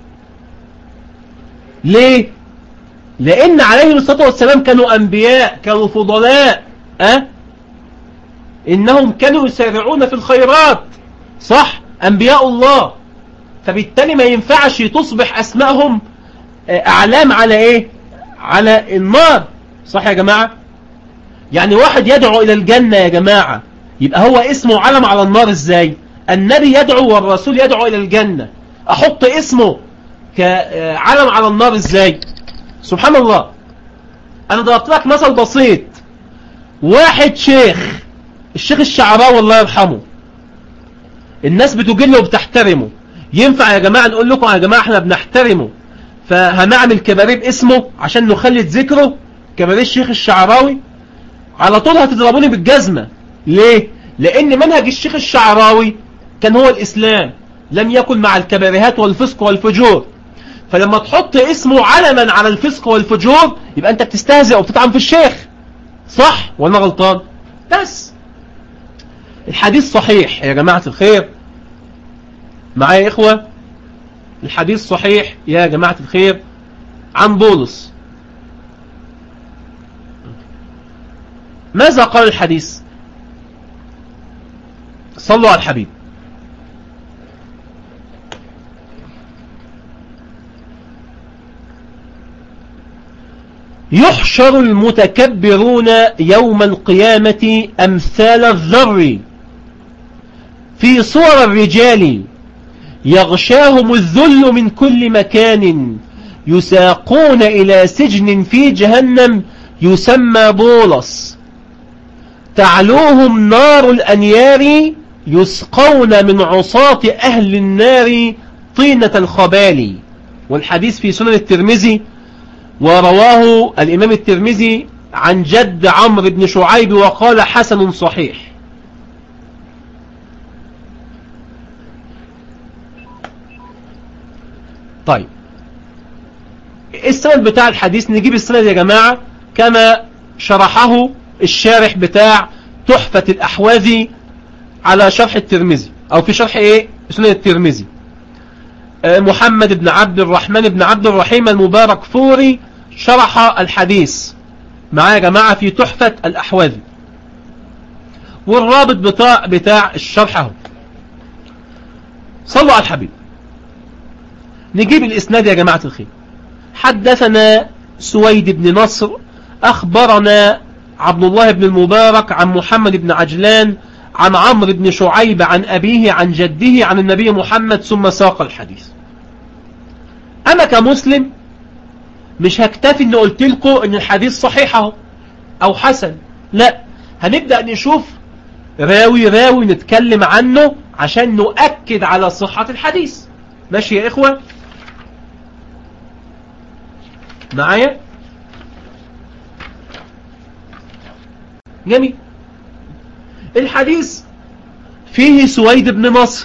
ليه لأن عليهم الصلاة والسلام كانوا أنبياء كانوا فضلاء أه؟ إنهم كانوا يسارعون في الخيرات صح أنبياء الله فبالتالي ما ينفعش تصبح أسمائهم أعلام على إيه على النار صح يا جماعة يعني واحد يدعو إلى الجنة يا جماعة يبقى هو اسمه علم على النار إزاي النبي يدعو والرسول يدعو إلى الجنة أحط اسمه كعلم على النار إزاي سبحان الله أنا ضربت لك مثل بسيط واحد شيخ الشيخ الشعراوي الله يرحمه الناس بتجله وبتحترمه ينفع يا جماعة نقول لكم يا جماعة احنا بنحترمه فهنعمل كباريه باسمه عشان نخلد ذكره كباريه الشيخ الشعراوي على طول هتضربوني بالجزمة ليه لان منهج الشيخ الشعراوي كان هو الاسلام لم يكن مع الكباريهات والفسق والفجور فلما تحط اسمه علما على الفسق والفجور يبقى انت بتستهزئ وبتطعن في الشيخ صح ولا غلطان بس الحديث صحيح يا جماعة الخير معايا يا إخوة الحديث صحيح يا جماعة الخير عن بولس ماذا قال الحديث صلوا على الحبيب يحشر المتكبرون يوم القيامة أمثال الذر في صور الرجال يغشاهم الذل من كل مكان يساقون إلى سجن في جهنم يسمى بولس تعلوهم نار الأنيار يسقون من عصاة أهل النار طينة الخبال والحديث في سنن الترمذي ورواه الإمام الترمذي عن جد عمرو بن شعيب وقال حسن صحيح طيب السند بتاع الحديث نجيب السند يا جماعة كما شرحه الشارح بتاع تحفة الأحواذي على شرح الترمذي أو في شرح إيه سنن الترمذي محمد بن عبد الرحمن بن عبد الرحيم المبارك فوري شرح الحديث معايا يا جماعة في تحفة الأحواذي والرابط بتاع, بتاع الشرح اهو صلوا على الحبيب نجيب الإسناد يا جماعة الخير حدثنا سويد بن نصر أخبرنا عبد الله بن المبارك عن محمد بن عجلان عن عمرو بن شعيب عن أبيه عن جده عن النبي محمد ثم ساق الحديث أنا كمسلم مش هكتفي ان قلت لكم ان الحديث صحيح اهو او حسن لا هنبدأ نشوف راوي راوي نتكلم عنه عشان نؤكد على صحة الحديث ماشي يا إخوة معايا جميل الحديث فيه سويد بن مصر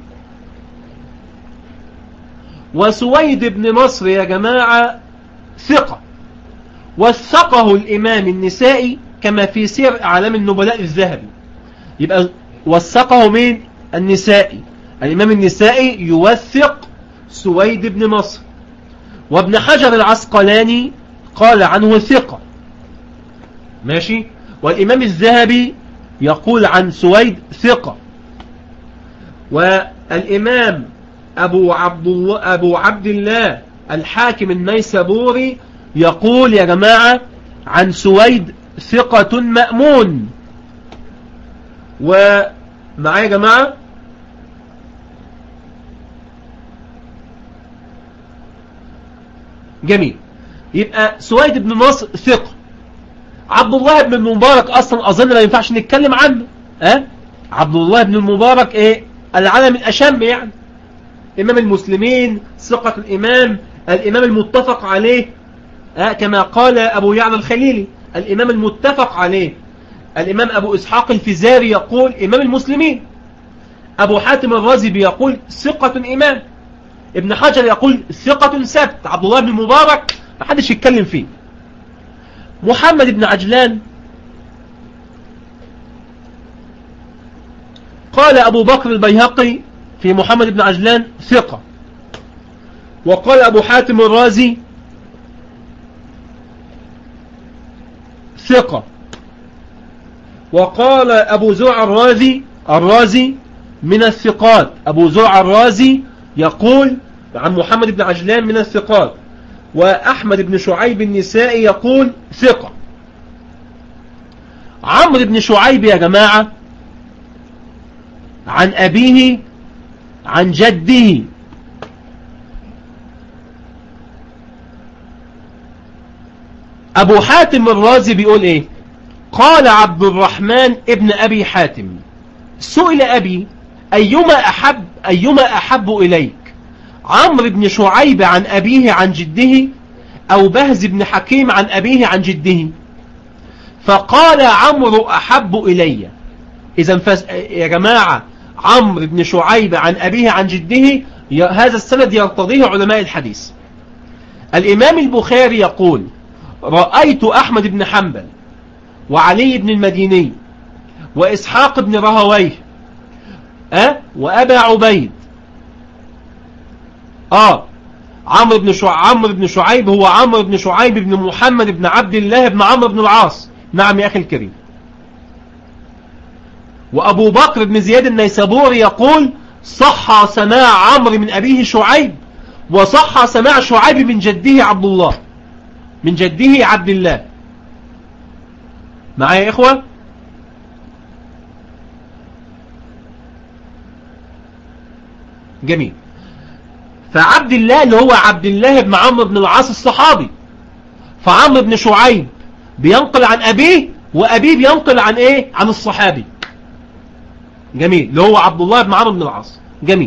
وسويد بن مصر يا جماعة ثقة وثقه الإمام النسائي كما في سير أعلام النبلاء الذهبي يبقى وثقه من النسائي الإمام النسائي يوثق سويد بن مصر وابن حجر العسقلاني قال عنه ثقة ماشي والإمام الذهبي يقول عن سويد ثقة والإمام أبو عبد الله, أبو عبد الله الحاكم النيسابوري يقول يا جماعة عن سويد ثقة مأمون ومعايا يا جماعة جميل يبقى سويد بن نصر ثقة عبد الله بن المبارك أصلا أظن ما ينفعش نتكلم عنه أه؟ عبد الله بن المبارك إيه العالم الأشم يعني إمام المسلمين ثقة الإمام الإمام المتفق عليه أه؟ كما قال أبو يعلى الخليلي الإمام المتفق عليه الإمام أبو إسحاق الفزاري يقول إمام المسلمين أبو حاتم الرازي بيقول ثقة إمام ابن حجر يقول ثقة سبت عبد الله بن مبارك ما حدش يتكلم فيه محمد بن عجلان قال أبو بكر البيهقي في محمد بن عجلان ثقة وقال أبو حاتم الرازي ثقة وقال أبو زرع الرازي الرازي من الثقات أبو زرع الرازي يقول عن محمد بن عجلان من الثقات وأحمد بن شعيب النسائي يقول ثقة عمرو بن شعيب يا جماعة عن أبيه عن جده أبو حاتم الرازي بيقول إيه قال عبد الرحمن ابن أبي حاتم سئل أبي أيما أحب أيما أحب إليك عمرو بن شعيب عن أبيه عن جده أو بهز بن حكيم عن أبيه عن جده فقال عمرو أحب إلي إذا فس... يا جماعة عمرو بن شعيب عن أبيه عن جده ي... هذا السند يرتضيه علماء الحديث الإمام البخاري يقول رأيت أحمد بن حنبل وعلي بن المديني وإسحاق بن رهويه أه؟ وأبا عبيد آه عمرو بن شع... عمرو بن شعيب هو عمرو بن شعيب بن محمد بن عبد الله بن عمرو بن العاص نعم يا أخي الكريم وأبو بكر بن زياد النيسابوري يقول صح سماع عمرو من أبيه شعيب وصح سماع شعيب من جده عبد الله من جده عبد الله معايا يا إخوة جميل فعبد الله اللي هو عبد الله بن عمرو بن العاص الصحابي فعمرو بن شعيب بينقل عن أبيه وأبيه بينقل عن إيه عن الصحابي جميل اللي هو عبد الله بن عمرو بن العاص جميل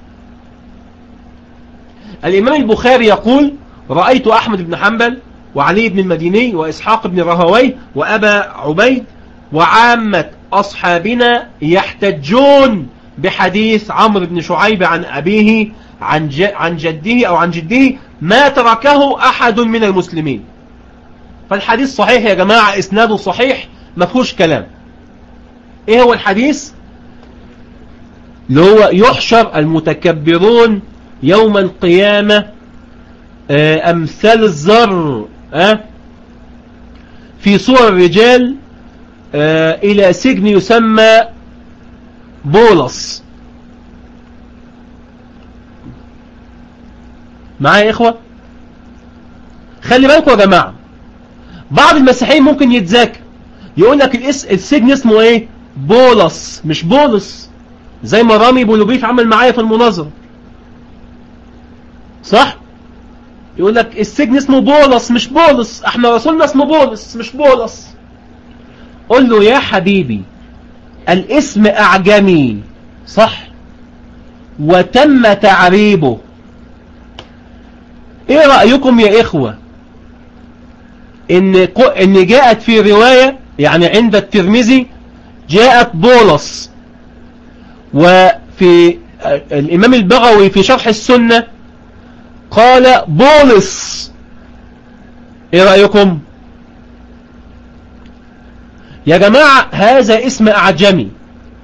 الإمام البخاري يقول رأيت أحمد بن حنبل وعلي بن المديني وإسحاق بن رهوي وأبا عبيد وعامة أصحابنا يحتجون بحديث عمرو بن شعيب عن أبيه عن عن جده أو عن جده ما تركه أحد من المسلمين فالحديث صحيح يا جماعة إسناده صحيح ما فيهوش كلام إيه هو الحديث اللي هو يحشر المتكبرون يوم القيامة أمثال الزر في صور الرجال إلى سجن يسمى بولس معايا يا إخوة خلي بالكم يا جماعة بعض المسيحيين ممكن يتذاكر يقول لك السجن اسمه ايه بولس مش بولس زي ما رامي بولوبيف عمل معايا في المناظرة صح يقول لك السجن اسمه بولس مش بولس احنا رسولنا اسمه بولس مش بولس قل له يا حبيبي الاسم اعجمي صح وتم تعريبه ايه رأيكم يا اخوة ان, إن جاءت في رواية يعني عند الترمذي جاءت بولس وفي الامام البغوي في شرح السنة قال بولس ايه رأيكم يا جماعة هذا اسم اعجمي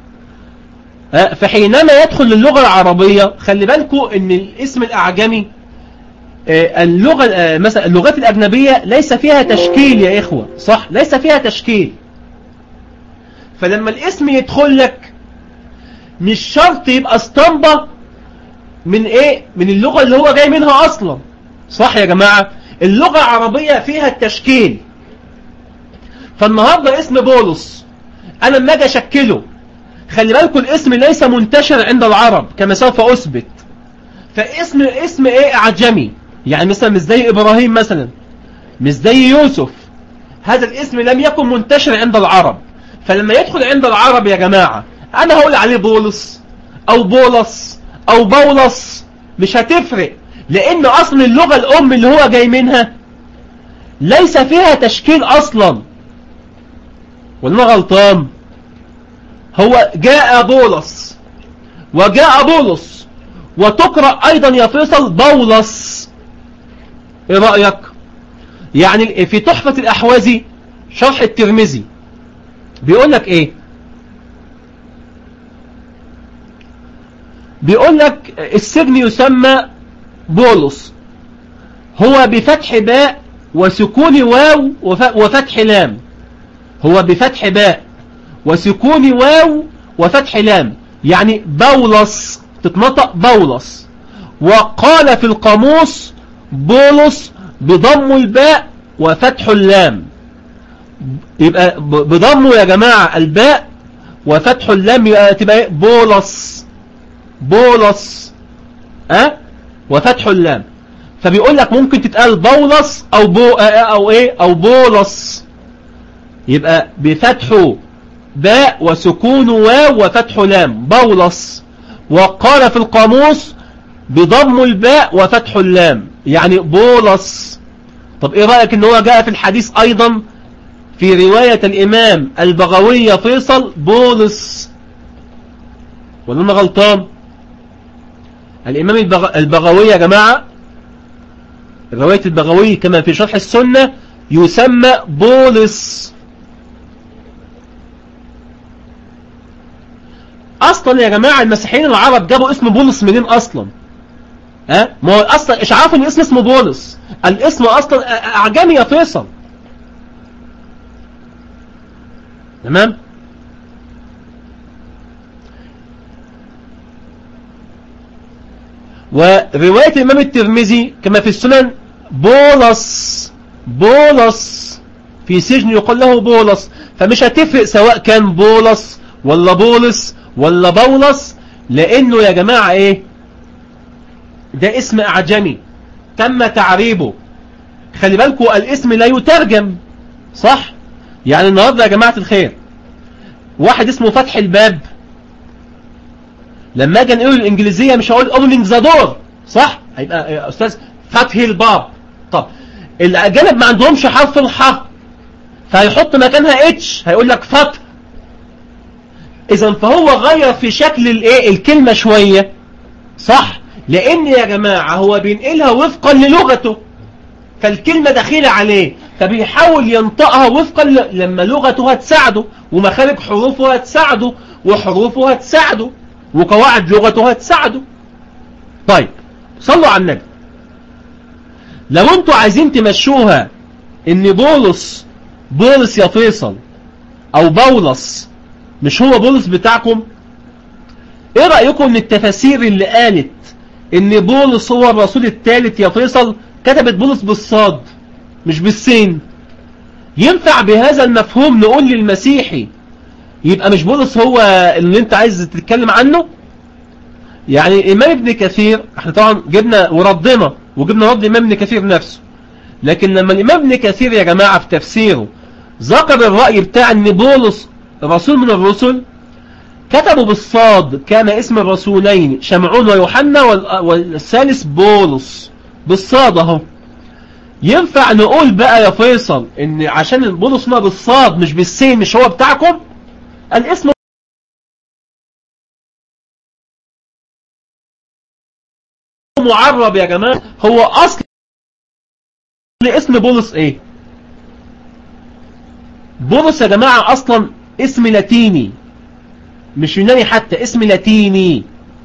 فحينما يدخل للغة العربية خلي بالكم ان الاسم الاعجمي اللغة مثلا اللغات الأجنبية ليس فيها تشكيل يا إخوة صح ليس فيها تشكيل فلما الاسم يدخل لك مش شرط يبقى اسطمبة من ايه من اللغة اللي هو جاي منها اصلا صح يا جماعة اللغة العربية فيها التشكيل فالنهاردة اسم بولس انا لما اجي اشكله خلي بالكم الاسم ليس منتشر عند العرب كما سوف اثبت فاسم اسم ايه اعجمي يعني مثلا مش زي ابراهيم مثلا مش زي يوسف هذا الاسم لم يكن منتشر عند العرب فلما يدخل عند العرب يا جماعة انا هقول عليه بولس او بولس او بولس مش هتفرق لان اصل اللغة الام اللي هو جاي منها ليس فيها تشكيل اصلا ولا غلطان هو جاء بولس وجاء بولس وتقرأ ايضا يا فيصل بولس ايه رأيك يعني في تحفة الاحوازي شرح الترمذي بيقول لك ايه بيقول لك السجن يسمى بولس هو بفتح باء وسكون واو وفتح لام هو بفتح باء وسكون واو وفتح لام يعني بولس تتنطق بولس وقال في القاموس بولس بضم الباء وفتح اللام يبقى بضمه يا جماعة الباء وفتح اللام يبقى تبقى ايه بولس بولس اه وفتح اللام فبيقول لك ممكن تتقال بولس او بو او ايه او بولس يبقى بفتح باء وسكون واو وفتح لام بولس وقال في القاموس بضم الباء وفتح اللام يعني بولس طب ايه رأيك ان هو جاء في الحديث ايضا في رواية الامام البغوية فيصل بولس ولا انا غلطان الامام البغ... البغوي يا جماعة رواية البغوي كما في شرح السنة يسمى بولس اصلا يا جماعة المسيحيين العرب جابوا اسم بولس منين اصلا ها ما هو اصلا ايش عارف ان الاسم اسمه بولس الاسم اصلا اعجمي يا فيصل تمام ورواية الإمام الترمذي كما في السنن بولس بولس في سجن يقول له بولس فمش هتفرق سواء كان بولس ولا بولس ولا بولس لأنه يا جماعة إيه ده اسم أعجمي تم تعريبه خلي بالكوا الاسم لا يترجم صح يعني النهاردة يا جماعة الخير واحد اسمه فتح الباب لما اجي نقول الانجليزيه مش هقول opening ذا دور صح هيبقى يا استاذ فتح الباب طب الاجانب ما عندهمش حرف الح فهيحط مكانها اتش هيقول لك فتح اذا فهو غير في شكل الايه الكلمه شويه صح لان يا جماعه هو بينقلها وفقا للغته فالكلمة دخيلة عليه فبيحاول ينطقها وفقا ل... لما لغته هتساعده ومخارج حروفه هتساعده وحروفه هتساعده وقواعد لغته هتساعده طيب صلوا على النبي لو انتوا عايزين تمشوها ان بولس بولس يا فيصل او بولس مش هو بولس بتاعكم ايه رأيكم ان التفاسير اللي قالت ان بولس هو الرسول الثالث يا فيصل كتبت بولس بالصاد مش بالسين ينفع بهذا المفهوم نقول للمسيحي يبقى مش بولس هو اللي انت عايز تتكلم عنه يعني الامام ابن كثير احنا طبعا جبنا وردنا وجبنا رد الامام ابن كثير نفسه لكن لما الامام ابن كثير يا جماعة في تفسيره ذكر الرأي بتاع ان بولس رسول من الرسل كتبوا بالصاد كان اسم الرسولين شمعون ويوحنا والثالث بولس بالصاد اهو ينفع نقول بقى يا فيصل ان عشان بولس ما بالصاد مش بالسين مش هو بتاعكم الاسم معرب يا جماعة هو اصل اسم بولس ايه بولس يا جماعة اصلا اسم لاتيني مش يوناني حتى اسم لاتيني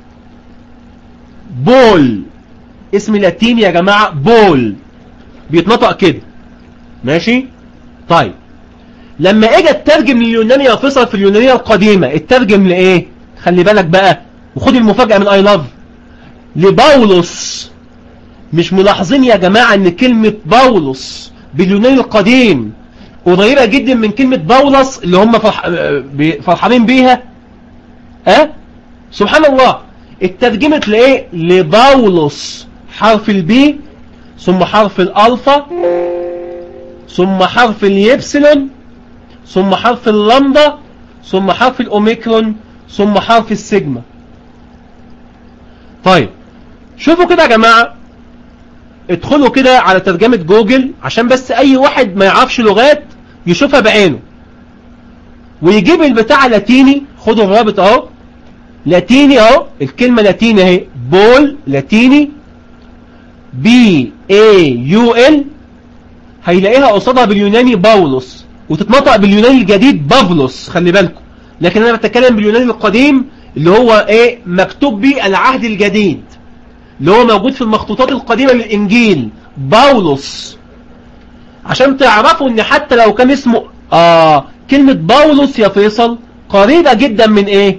بول اسم لاتيني يا جماعة بول بيتنطق كده ماشي طيب لما اجى الترجم لليوناني يا فيصل في اليونانية القديمة الترجم لايه خلي بالك بقى وخد المفاجأة من اي لاف لباولوس مش ملاحظين يا جماعة ان كلمة باولوس باليوناني القديم قريبة جدا من كلمة باولس اللي هم فرح... فرحانين بيها ها أه؟ سبحان الله اترجمت لايه لباولوس حرف البي ثم حرف الالفا ثم حرف اليبسلون ثم حرف اللمبدا ثم حرف الاوميكرون ثم حرف السيجما طيب شوفوا كده يا جماعة ادخلوا كده على ترجمة جوجل عشان بس اي واحد ما يعرفش لغات يشوفها بعينه ويجيب البتاع لاتيني خدوا الرابط اهو لاتيني اهو الكلمة لاتيني اهي بول لاتيني بي اي يو ال هيلاقيها قصادها باليوناني باولوس وتتنطق باليوناني الجديد بافلوس خلي بالكم لكن انا بتكلم باليوناني القديم اللي هو ايه مكتوب بيه العهد الجديد اللي هو موجود في المخطوطات القديمة للانجيل باولوس عشان تعرفوا ان حتى لو كان اسمه اه كلمة باولوس يا فيصل قريبة جدا من ايه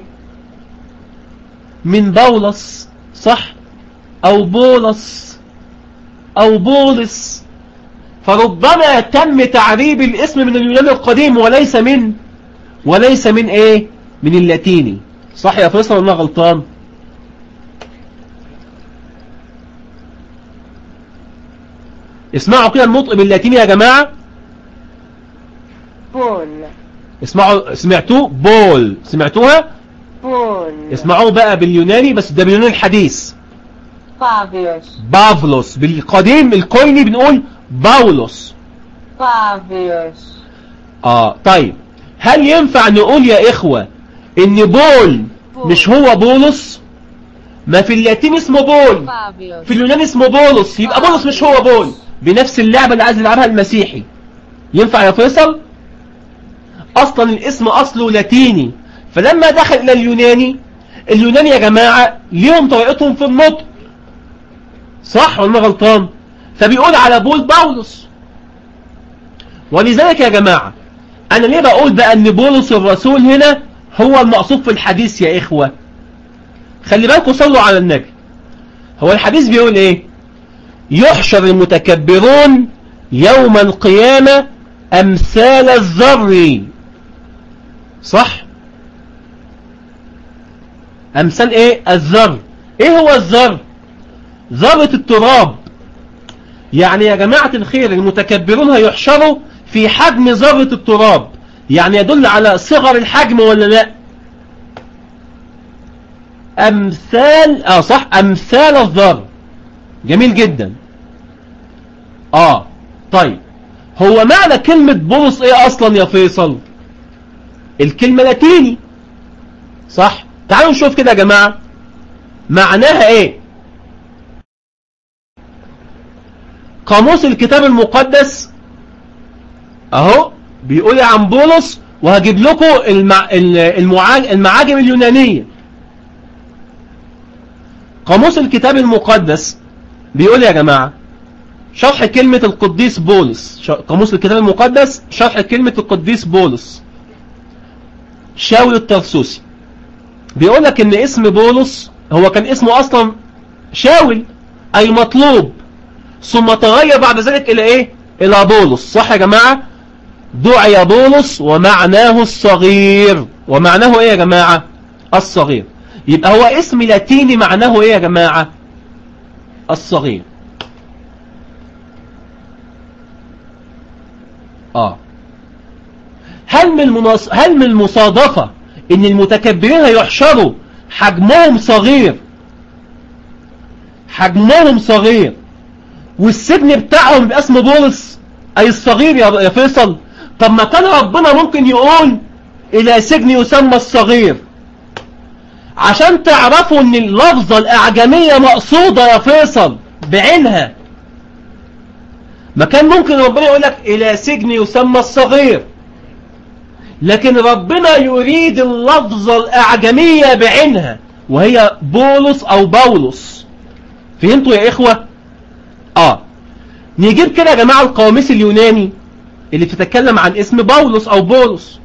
من باولس صح او بولس او بولس فربما تم تعريب الاسم من اليونان القديم وليس من وليس من ايه من اللاتيني صح يا فيصل ولا غلطان اسمعوا كده النطق باللاتيني يا جماعة بول اسمعوا سمعتوه بول سمعتوها بول اسمعوه بقى باليوناني بس ده باليوناني الحديث بافيوس بافلوس بالقديم الكويني بنقول باولوس بافيوس اه طيب هل ينفع نقول يا اخوة ان بول مش هو بولس ما في اللاتين اسمه بول بافيوس في اليونان اسمه بولس يبقى بولس مش هو بول بنفس اللعبة اللي عايز يلعبها المسيحي ينفع يا فيصل اصلا الاسم اصله لاتيني فلما دخل الى اليوناني اليوناني يا جماعة ليهم طريقتهم في النطق صح ولا أنا غلطان فبيقول على بول باولس ولذلك يا جماعة انا ليه بقول بقى ان بولس الرسول هنا هو المقصود في الحديث يا اخوة خلي بالكم صلوا على النبي هو الحديث بيقول ايه يحشر المتكبرون يوم القيامة امثال الذر صح امثال ايه الذر ايه هو الذر ذرة التراب يعني يا جماعة الخير المتكبرون هيحشروا في حجم ذرة التراب يعني يدل على صغر الحجم ولا لا امثال اه صح امثال الذر جميل جدا اه طيب هو معنى كلمة بولس ايه اصلا يا فيصل الكلمة لاتيني صح تعالوا نشوف كده يا جماعة معناها ايه قاموس الكتاب المقدس اهو بيقول عن بولس وهجيب لكم المع... المعاج... المعاجم اليونانية قاموس الكتاب المقدس بيقول يا جماعة شرح كلمة القديس بولس ش... قاموس الكتاب المقدس شرح كلمة القديس بولس شاول الترسوسي بيقول لك ان اسم بولس هو كان اسمه اصلا شاول اي مطلوب ثم تغير بعد ذلك الى ايه الى بولس صح يا جماعة دعي بولس ومعناه الصغير ومعناه ايه يا جماعة الصغير يبقى هو اسم لاتيني معناه ايه يا جماعة الصغير اه هل من المناص... هل من المصادفة ان المتكبرين هيحشروا حجمهم صغير حجمهم صغير والسجن بتاعهم يبقى اسمه بولس اي الصغير يا يا فيصل طب ما كان ربنا ممكن يقول الى سجن يسمى الصغير عشان تعرفوا ان اللفظة الاعجمية مقصودة يا فيصل بعينها ما كان ممكن ربنا يقول لك الى سجن يسمى الصغير لكن ربنا يريد اللفظة الاعجمية بعينها وهي بولس او بولس فهمتوا يا اخوة اه نجيب كده يا جماعة القواميس اليوناني اللي بتتكلم عن اسم بولس او بولس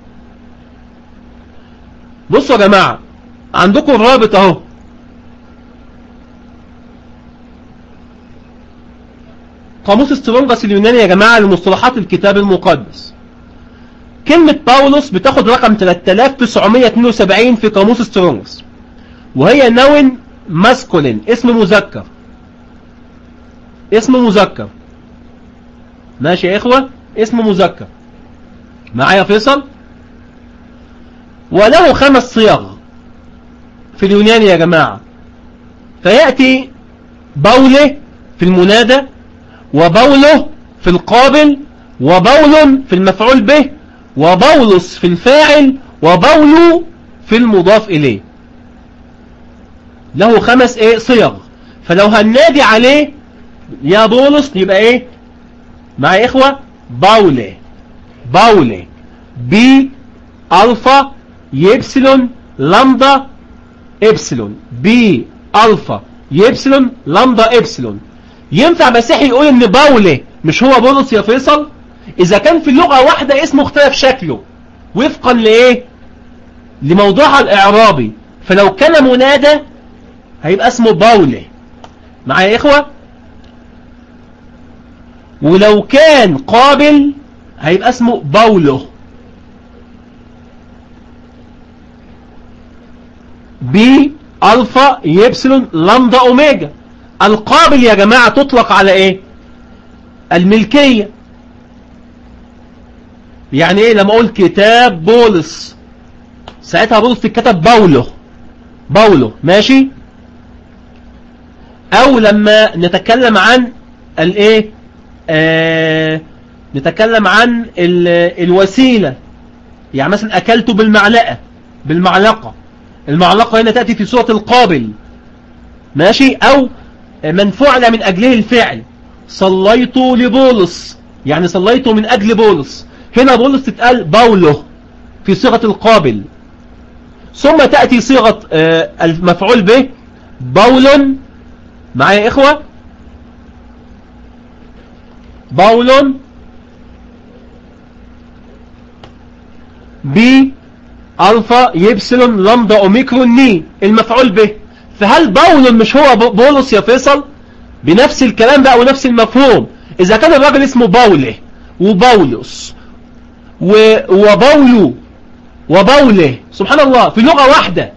بصوا يا جماعة عندكم الرابط اهو قاموس سترونجس اليوناني يا جماعة لمصطلحات الكتاب المقدس كلمة باولوس بتاخد رقم 3972 في قاموس سترونجس وهي نون ماسكولين اسم مذكر اسم مذكر ماشي يا اخوة اسم مذكر معايا فيصل وله خمس صيغ في اليوناني يا جماعة فيأتي بوله في المنادى وبوله في القابل وبول في المفعول به وبولس في الفاعل وبول في المضاف إليه له خمس ايه صيغ فلو هنادي عليه يا بولس يبقى ايه مع اخوة باولي باولي بي الفا يبسلون لامدا ابسلون بي الفا يبسلون لامدا ابسلون ينفع مسيحي يقول ان باولي مش هو بولس يا فيصل اذا كان في اللغة واحدة اسمه اختلف شكله وفقا لايه لموضوعها الاعرابي فلو كان منادى هيبقى اسمه باولي معايا يا اخوة ولو كان قابل هيبقى اسمه باولو بي الفا يبسلون لامدا اوميجا القابل يا جماعة تطلق على ايه الملكية يعني ايه لما اقول كتاب بولس ساعتها بولس تتكتب باولو باولو ماشي او لما نتكلم عن الايه آه نتكلم عن ال- الوسيلة يعني مثلا اكلت بالمعلقة بالمعلقة المعلقة هنا تأتي في صورة القابل ماشي او من فعل من اجله الفعل صليت لبولس يعني صليت من اجل بولس هنا بولس تتقال باولو في صيغة القابل ثم تأتي صيغة آه، المفعول به باول معايا يا إخوة باول ب ألفا يبسلون لامدا أوميكرون ني المفعول به فهل باول مش هو ب- بولس يا فيصل بنفس الكلام بقى ونفس المفهوم إذا كان الراجل اسمه باوله وباولوس و- وباولو وبوله سبحان الله في لغة واحدة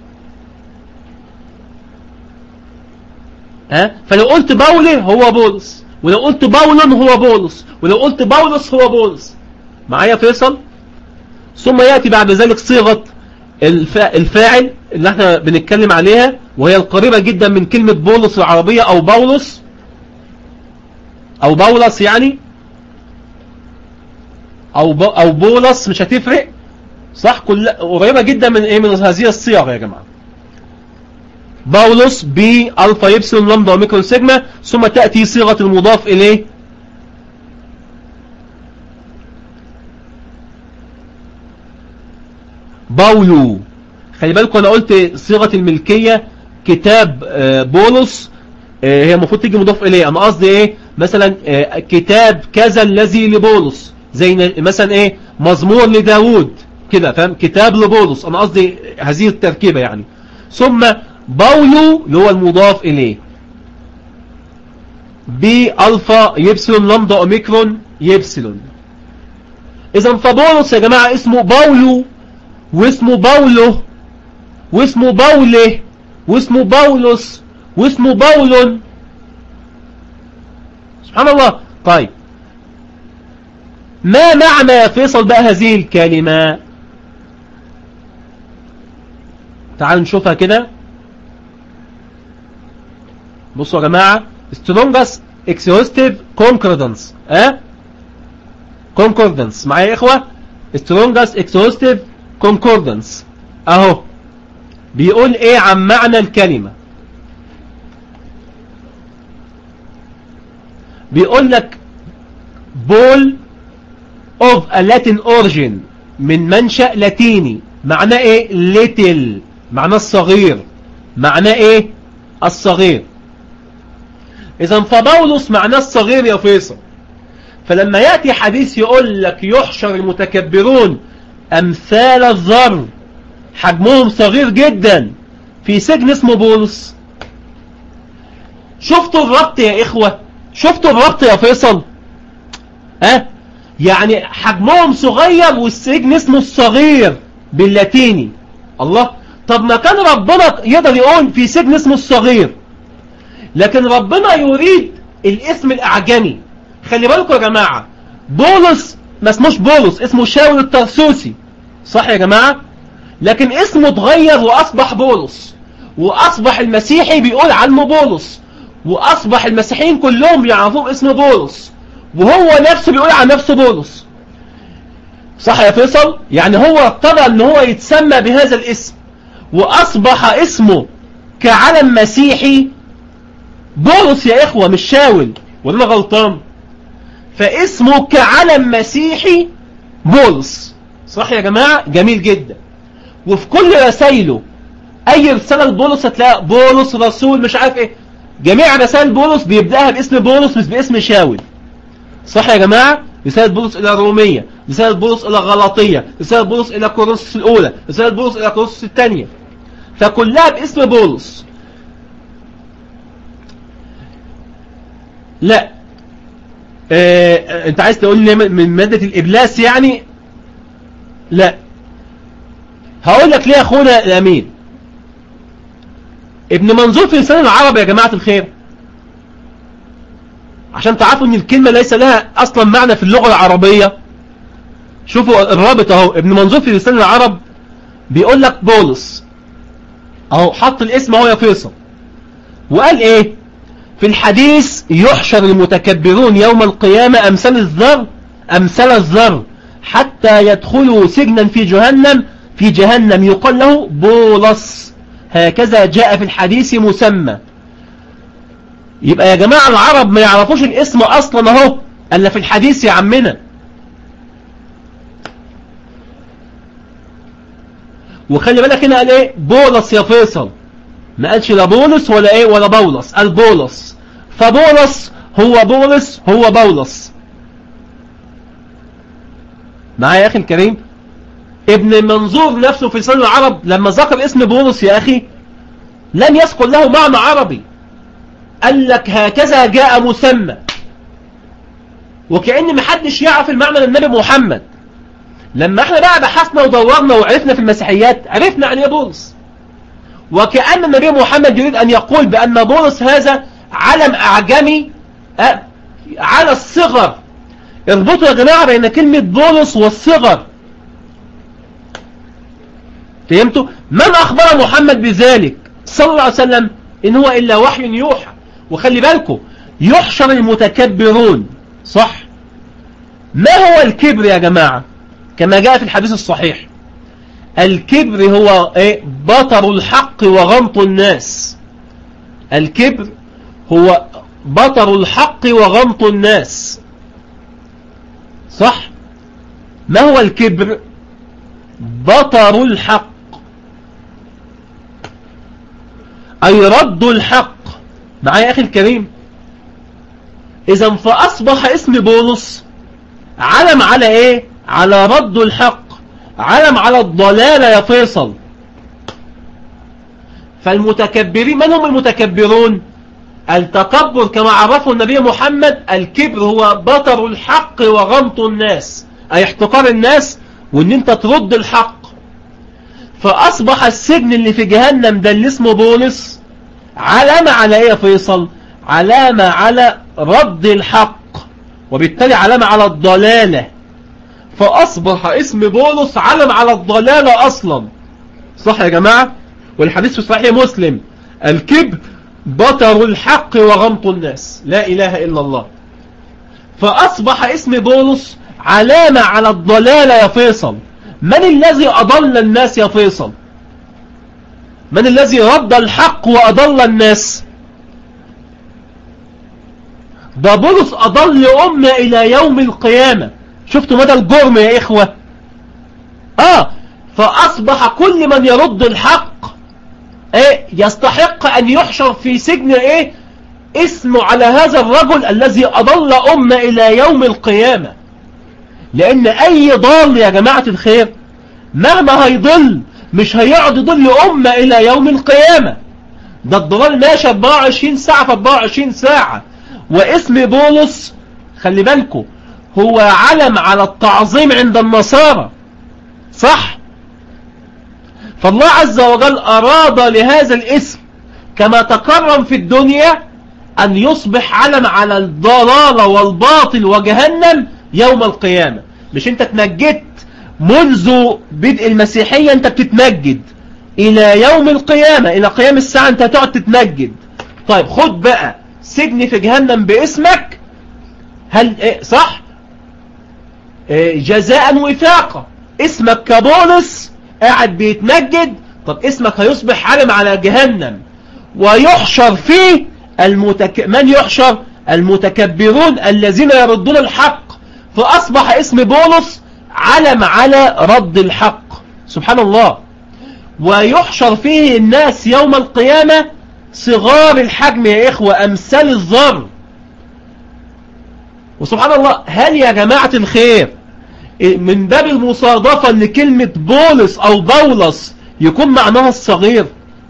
ها فلو قلت بوله هو بولس ولو قلت بولن هو بولس ولو قلت بولس هو بولس معايا فيصل ثم يأتي بعد ذلك صيغة الفا- الفاعل اللي احنا بنتكلم عليها وهي القريبة جدا من كلمة بولس العربية او بولس او بولس يعني او ب... او بولس مش هتفرق صح كل قريبة جدا من ايه من هذه الصيغ يا جماعة باولوس بي الفا يبسلون لامدا وميكرون سيجما ثم تأتي صيغة المضاف اليه باولو خلي بالكم انا قلت صيغة الملكية كتاب آه، بولس آه، هي المفروض تيجي مضاف اليه انا قصدي ايه مثلا آه، كتاب كذا الذي لبولس زي ن- مثلا ايه مزمور لداود كده فاهم كتاب لبولس انا قصدي هذه التركيبة يعني ثم باولو اللي هو المضاف اليه بي الفا يبسلون لامدا اوميكرون يبسلون اذا فبولس يا جماعة اسمه باولو واسمه باولو واسمه باوله واسمه باولوس واسمه باولون سبحان الله طيب ما معنى يا فيصل بقى هذه الكلمة تعالوا نشوفها كده بصوا يا جماعة strongest exhaustive concordance اه concordance معايا يا اخوة strongest exhaustive concordance اهو بيقول ايه عن معنى الكلمة بيقول لك بول of a Latin origin من منشأ لاتيني معناه ايه little معناه الصغير معناه ايه الصغير اذا فبولس معناه الصغير يا فيصل فلما يأتي حديث يقول لك يحشر المتكبرون امثال الذر حجمهم صغير جدا في سجن اسمه بولس شفتوا الربط يا اخوة شفتوا الربط يا فيصل ها يعني حجمهم صغير والسجن اسمه الصغير باللاتيني الله طب ما كان ربنا يقدر يقول في سجن اسمه الصغير لكن ربنا يريد الاسم الاعجمي خلي بالكم يا جماعة بولس ما اسموش بولس اسمه شاول الترسوسي صح يا جماعة لكن اسمه اتغير واصبح بولس واصبح المسيحي بيقول عنه بولس واصبح المسيحيين كلهم بيعرفوه باسم بولس وهو نفسه بيقول عن نفسه بولس صح يا فيصل يعني هو ارتضى ان هو يتسمى بهذا الاسم واصبح اسمه كعلم مسيحي بولس يا اخوة مش شاول ولا انا غلطان فاسمه كعلم مسيحي بولس صح يا جماعة جميل جدا وفي كل رسائله اي رسالة لبولس هتلاقي بولس رسول مش عارف ايه جميع رسائل بولس بيبدأها باسم بولس مش باسم شاول صح يا جماعة رسالة بولس إلى الرومية رسالة بولس إلى غلطية رسالة بولس إلى كورنثوس الأولى رسالة بولس إلى كورنثوس الثانية فكلها باسم بولس لا اه انت عايز تقول لي من مادة الإبلاس يعني لا هقول لك ليه يا اخونا الامين ابن منظور في لسان العرب يا جماعة الخير عشان تعرفوا ان الكلمة ليس لها اصلا معنى في اللغة العربية شوفوا الرابط اهو ابن منظور في لسان العرب بيقول لك بولس اهو حط الاسم اهو يا فيصل وقال ايه في الحديث يحشر المتكبرون يوم القيامة امثال الذر امثال الذر حتى يدخلوا سجنا في جهنم في جهنم يقال له بولس هكذا جاء في الحديث مسمى يبقى يا جماعة العرب ما يعرفوش الاسم اصلا اهو الا في الحديث يا عمنا وخلي بالك هنا قال ايه بولس يا فيصل ما قالش لا بولس ولا ايه ولا بولس قال بولس فبولس هو بولس هو بولس معايا يا اخي الكريم ابن منظور نفسه في لسان العرب لما ذكر اسم بولس يا اخي لم يذكر له معنى عربي قال لك هكذا جاء مسمى وكأن محدش يعرف المعنى للنبي محمد لما احنا بقى بحثنا ودورنا وعرفنا في المسيحيات عرفنا عن ايه بولس وكأن النبي محمد يريد أن يقول بأن بولس هذا علم أعجمي أه على الصغر اربطوا يا جماعة بين كلمة بولس والصغر فهمتوا؟ من أخبر محمد بذلك صلى الله عليه وسلم إن هو إلا وحي يوحى وخلي بالكم يحشر المتكبرون صح ما هو الكبر يا جماعة كما جاء في الحديث الصحيح الكبر هو ايه بطر الحق وغمط الناس الكبر هو بطر الحق وغمط الناس صح ما هو الكبر بطر الحق أي رد الحق معايا يا أخي الكريم إذا فأصبح اسم بولس علم على إيه على رد الحق علم على الضلالة يا فيصل فالمتكبرين من هم المتكبرون التكبر كما عرفه النبي محمد الكبر هو بطر الحق وغمط الناس أي احتقار الناس وان انت ترد الحق فأصبح السجن اللي في جهنم ده اللي اسمه بولس علامة على ايه يا فيصل علامة على رد الحق وبالتالي علامة على الضلالة فأصبح اسم بولس علم على الضلالة أصلا صح يا جماعة والحديث في صحيح مسلم الكبر بطر الحق وغمط الناس لا إله إلا الله فأصبح اسم بولس علامة على الضلالة يا فيصل من الذي أضل الناس يا فيصل من الذي رد الحق وأضل الناس ده بولس أضل أمة إلى يوم القيامة شفتوا مدى الجرم يا إخوة آه فأصبح كل من يرد الحق إيه يستحق أن يحشر في سجن إيه اسمه على هذا الرجل الذي أضل أمة إلى يوم القيامة لأن أي ضال يا جماعة الخير مهما هيضل مش هيقعد يضل أمة إلى يوم القيامة ده الضلال ماشي 24 ساعة في 24 ساعة واسم بولس خلي بالكم هو علم على التعظيم عند النصارى صح فالله عز وجل أراد لهذا الاسم كما تكرم في الدنيا أن يصبح علم على الضلال والباطل وجهنم يوم القيامة مش انت تنجدت منذ بدء المسيحية انت بتتنجد الى يوم القيامة الى قيام الساعة انت هتقعد تتنجد طيب خد بقى سجن في جهنم باسمك هل ايه صح ايه جزاء وفاقا اسمك كبولس قاعد بيتنجد طب اسمك هيصبح علم على جهنم ويحشر فيه المتك... من يحشر المتكبرون الذين يردون الحق فأصبح اسم بولس علم على رد الحق سبحان الله ويحشر فيه الناس يوم القيامة صغار الحجم يا إخوة أمثال الذر وسبحان الله هل يا جماعة الخير من باب المصادفة ان كلمة بولس أو بولس يكون معناها الصغير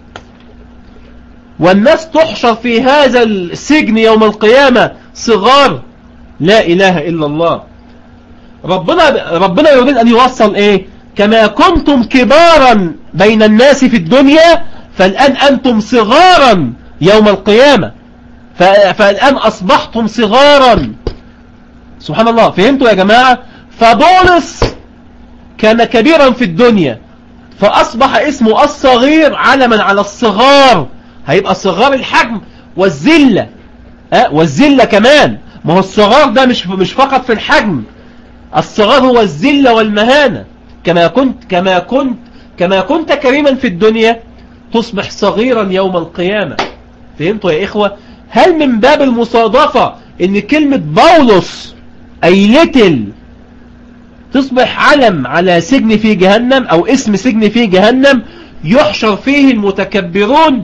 والناس تحشر في هذا السجن يوم القيامة صغار لا إله إلا الله ربنا ربنا يريد أن يوصل إيه كما كنتم كبارا بين الناس في الدنيا فالآن أنتم صغارا يوم القيامة فالآن أصبحتم صغارا سبحان الله فهمتوا يا جماعة فبولس كان كبيرا في الدنيا فأصبح اسمه الصغير علما على الصغار هيبقى صغار الحجم والذلة أه والذلة كمان ما هو الصغار ده مش مش فقط في الحجم الصغار هو الذلة والمهانة كما كنت كما كنت كما كنت كريما في الدنيا تصبح صغيرا يوم القيامة فهمتوا يا إخوة هل من باب المصادفة ان كلمة بولس اي ليتل تصبح علم على سجن في جهنم او اسم سجن في جهنم يحشر فيه المتكبرون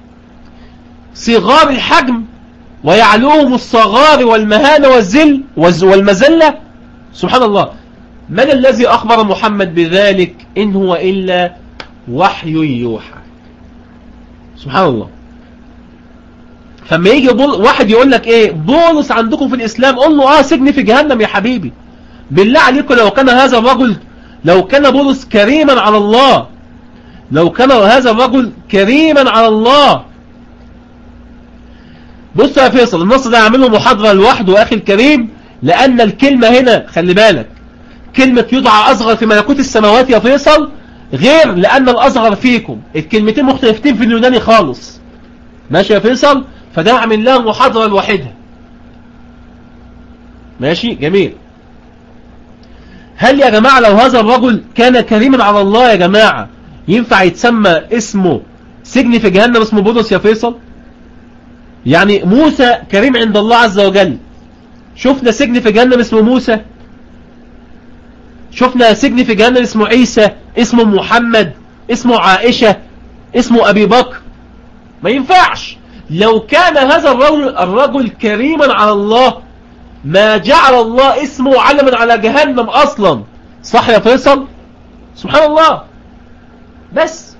صغار الحجم ويعلوهم الصغار والمهانة والذل والمزلة سبحان الله من الذي أخبر محمد بذلك إن هو إلا وحي يوحى سبحان الله فما يجي بول واحد يقول لك ايه بولس عندكم في الاسلام قول له اه سجن في جهنم يا حبيبي بالله عليكم لو كان هذا الرجل لو كان بولس كريما على الله لو كان هذا الرجل كريما على الله بص يا فيصل النص ده عامله محاضرة لوحده اخي الكريم لان الكلمة هنا خلي بالك كلمة يدعى اصغر في ملكوت السماوات يا فيصل غير لان الاصغر فيكم الكلمتين مختلفتين في اليوناني خالص ماشي يا فيصل فده عامل لها محاضرة لوحدها ماشي جميل هل يا جماعة لو هذا الرجل كان كريما على الله يا جماعة ينفع يتسمى اسمه سجن في جهنم اسمه بولس يا فيصل يعني موسى كريم عند الله عز وجل شفنا سجن في جهنم اسمه موسى شفنا سجن في جهنم اسمه عيسى اسمه محمد اسمه عائشة اسمه أبي بكر ما ينفعش لو كان هذا الرجل, الرجل كريما على الله ما جعل الله اسمه علما على جهنم أصلا صح يا فيصل سبحان الله بس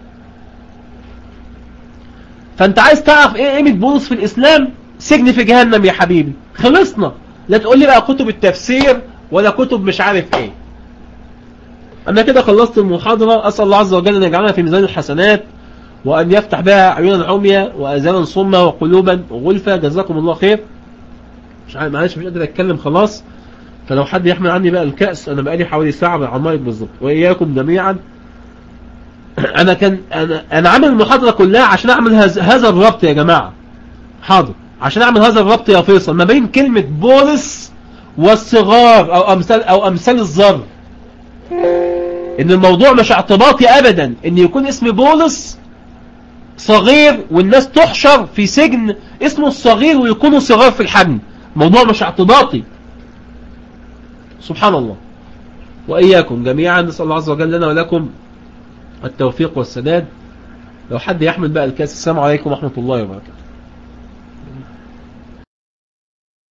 فانت عايز تعرف ايه قيمة بولس في الاسلام سجن في جهنم يا حبيبي خلصنا لا تقول لي بقى كتب التفسير ولا كتب مش عارف ايه انا كده خلصت المحاضرة اسأل الله عز وجل ان يجعلنا في ميزان الحسنات وأن يفتح بها عيونا عمية وأذانا صمة وقلوبا غلفة جزاكم الله خير مش عارف معلش مش قادر أتكلم خلاص فلو حد يحمل عني بقى الكأس أنا بقالي حوالي ساعة على المايك بالظبط وإياكم جميعا أنا كان أنا, أنا عامل المحاضرة كلها عشان أعمل هز... هذا الربط يا جماعة حاضر عشان أعمل هذا الربط يا فيصل ما بين كلمة بولس والصغار أو أمثال أو أمثال الظر إن الموضوع مش اعتباطي أبدا إن يكون اسم بولس صغير والناس تحشر في سجن اسمه الصغير ويكونوا صغار في الحجم موضوع مش اعتباطي سبحان الله وإياكم جميعا نسأل الله عز وجل لنا ولكم التوفيق والسداد لو حد يحمل بقى الكاس السلام عليكم ورحمة الله وبركاته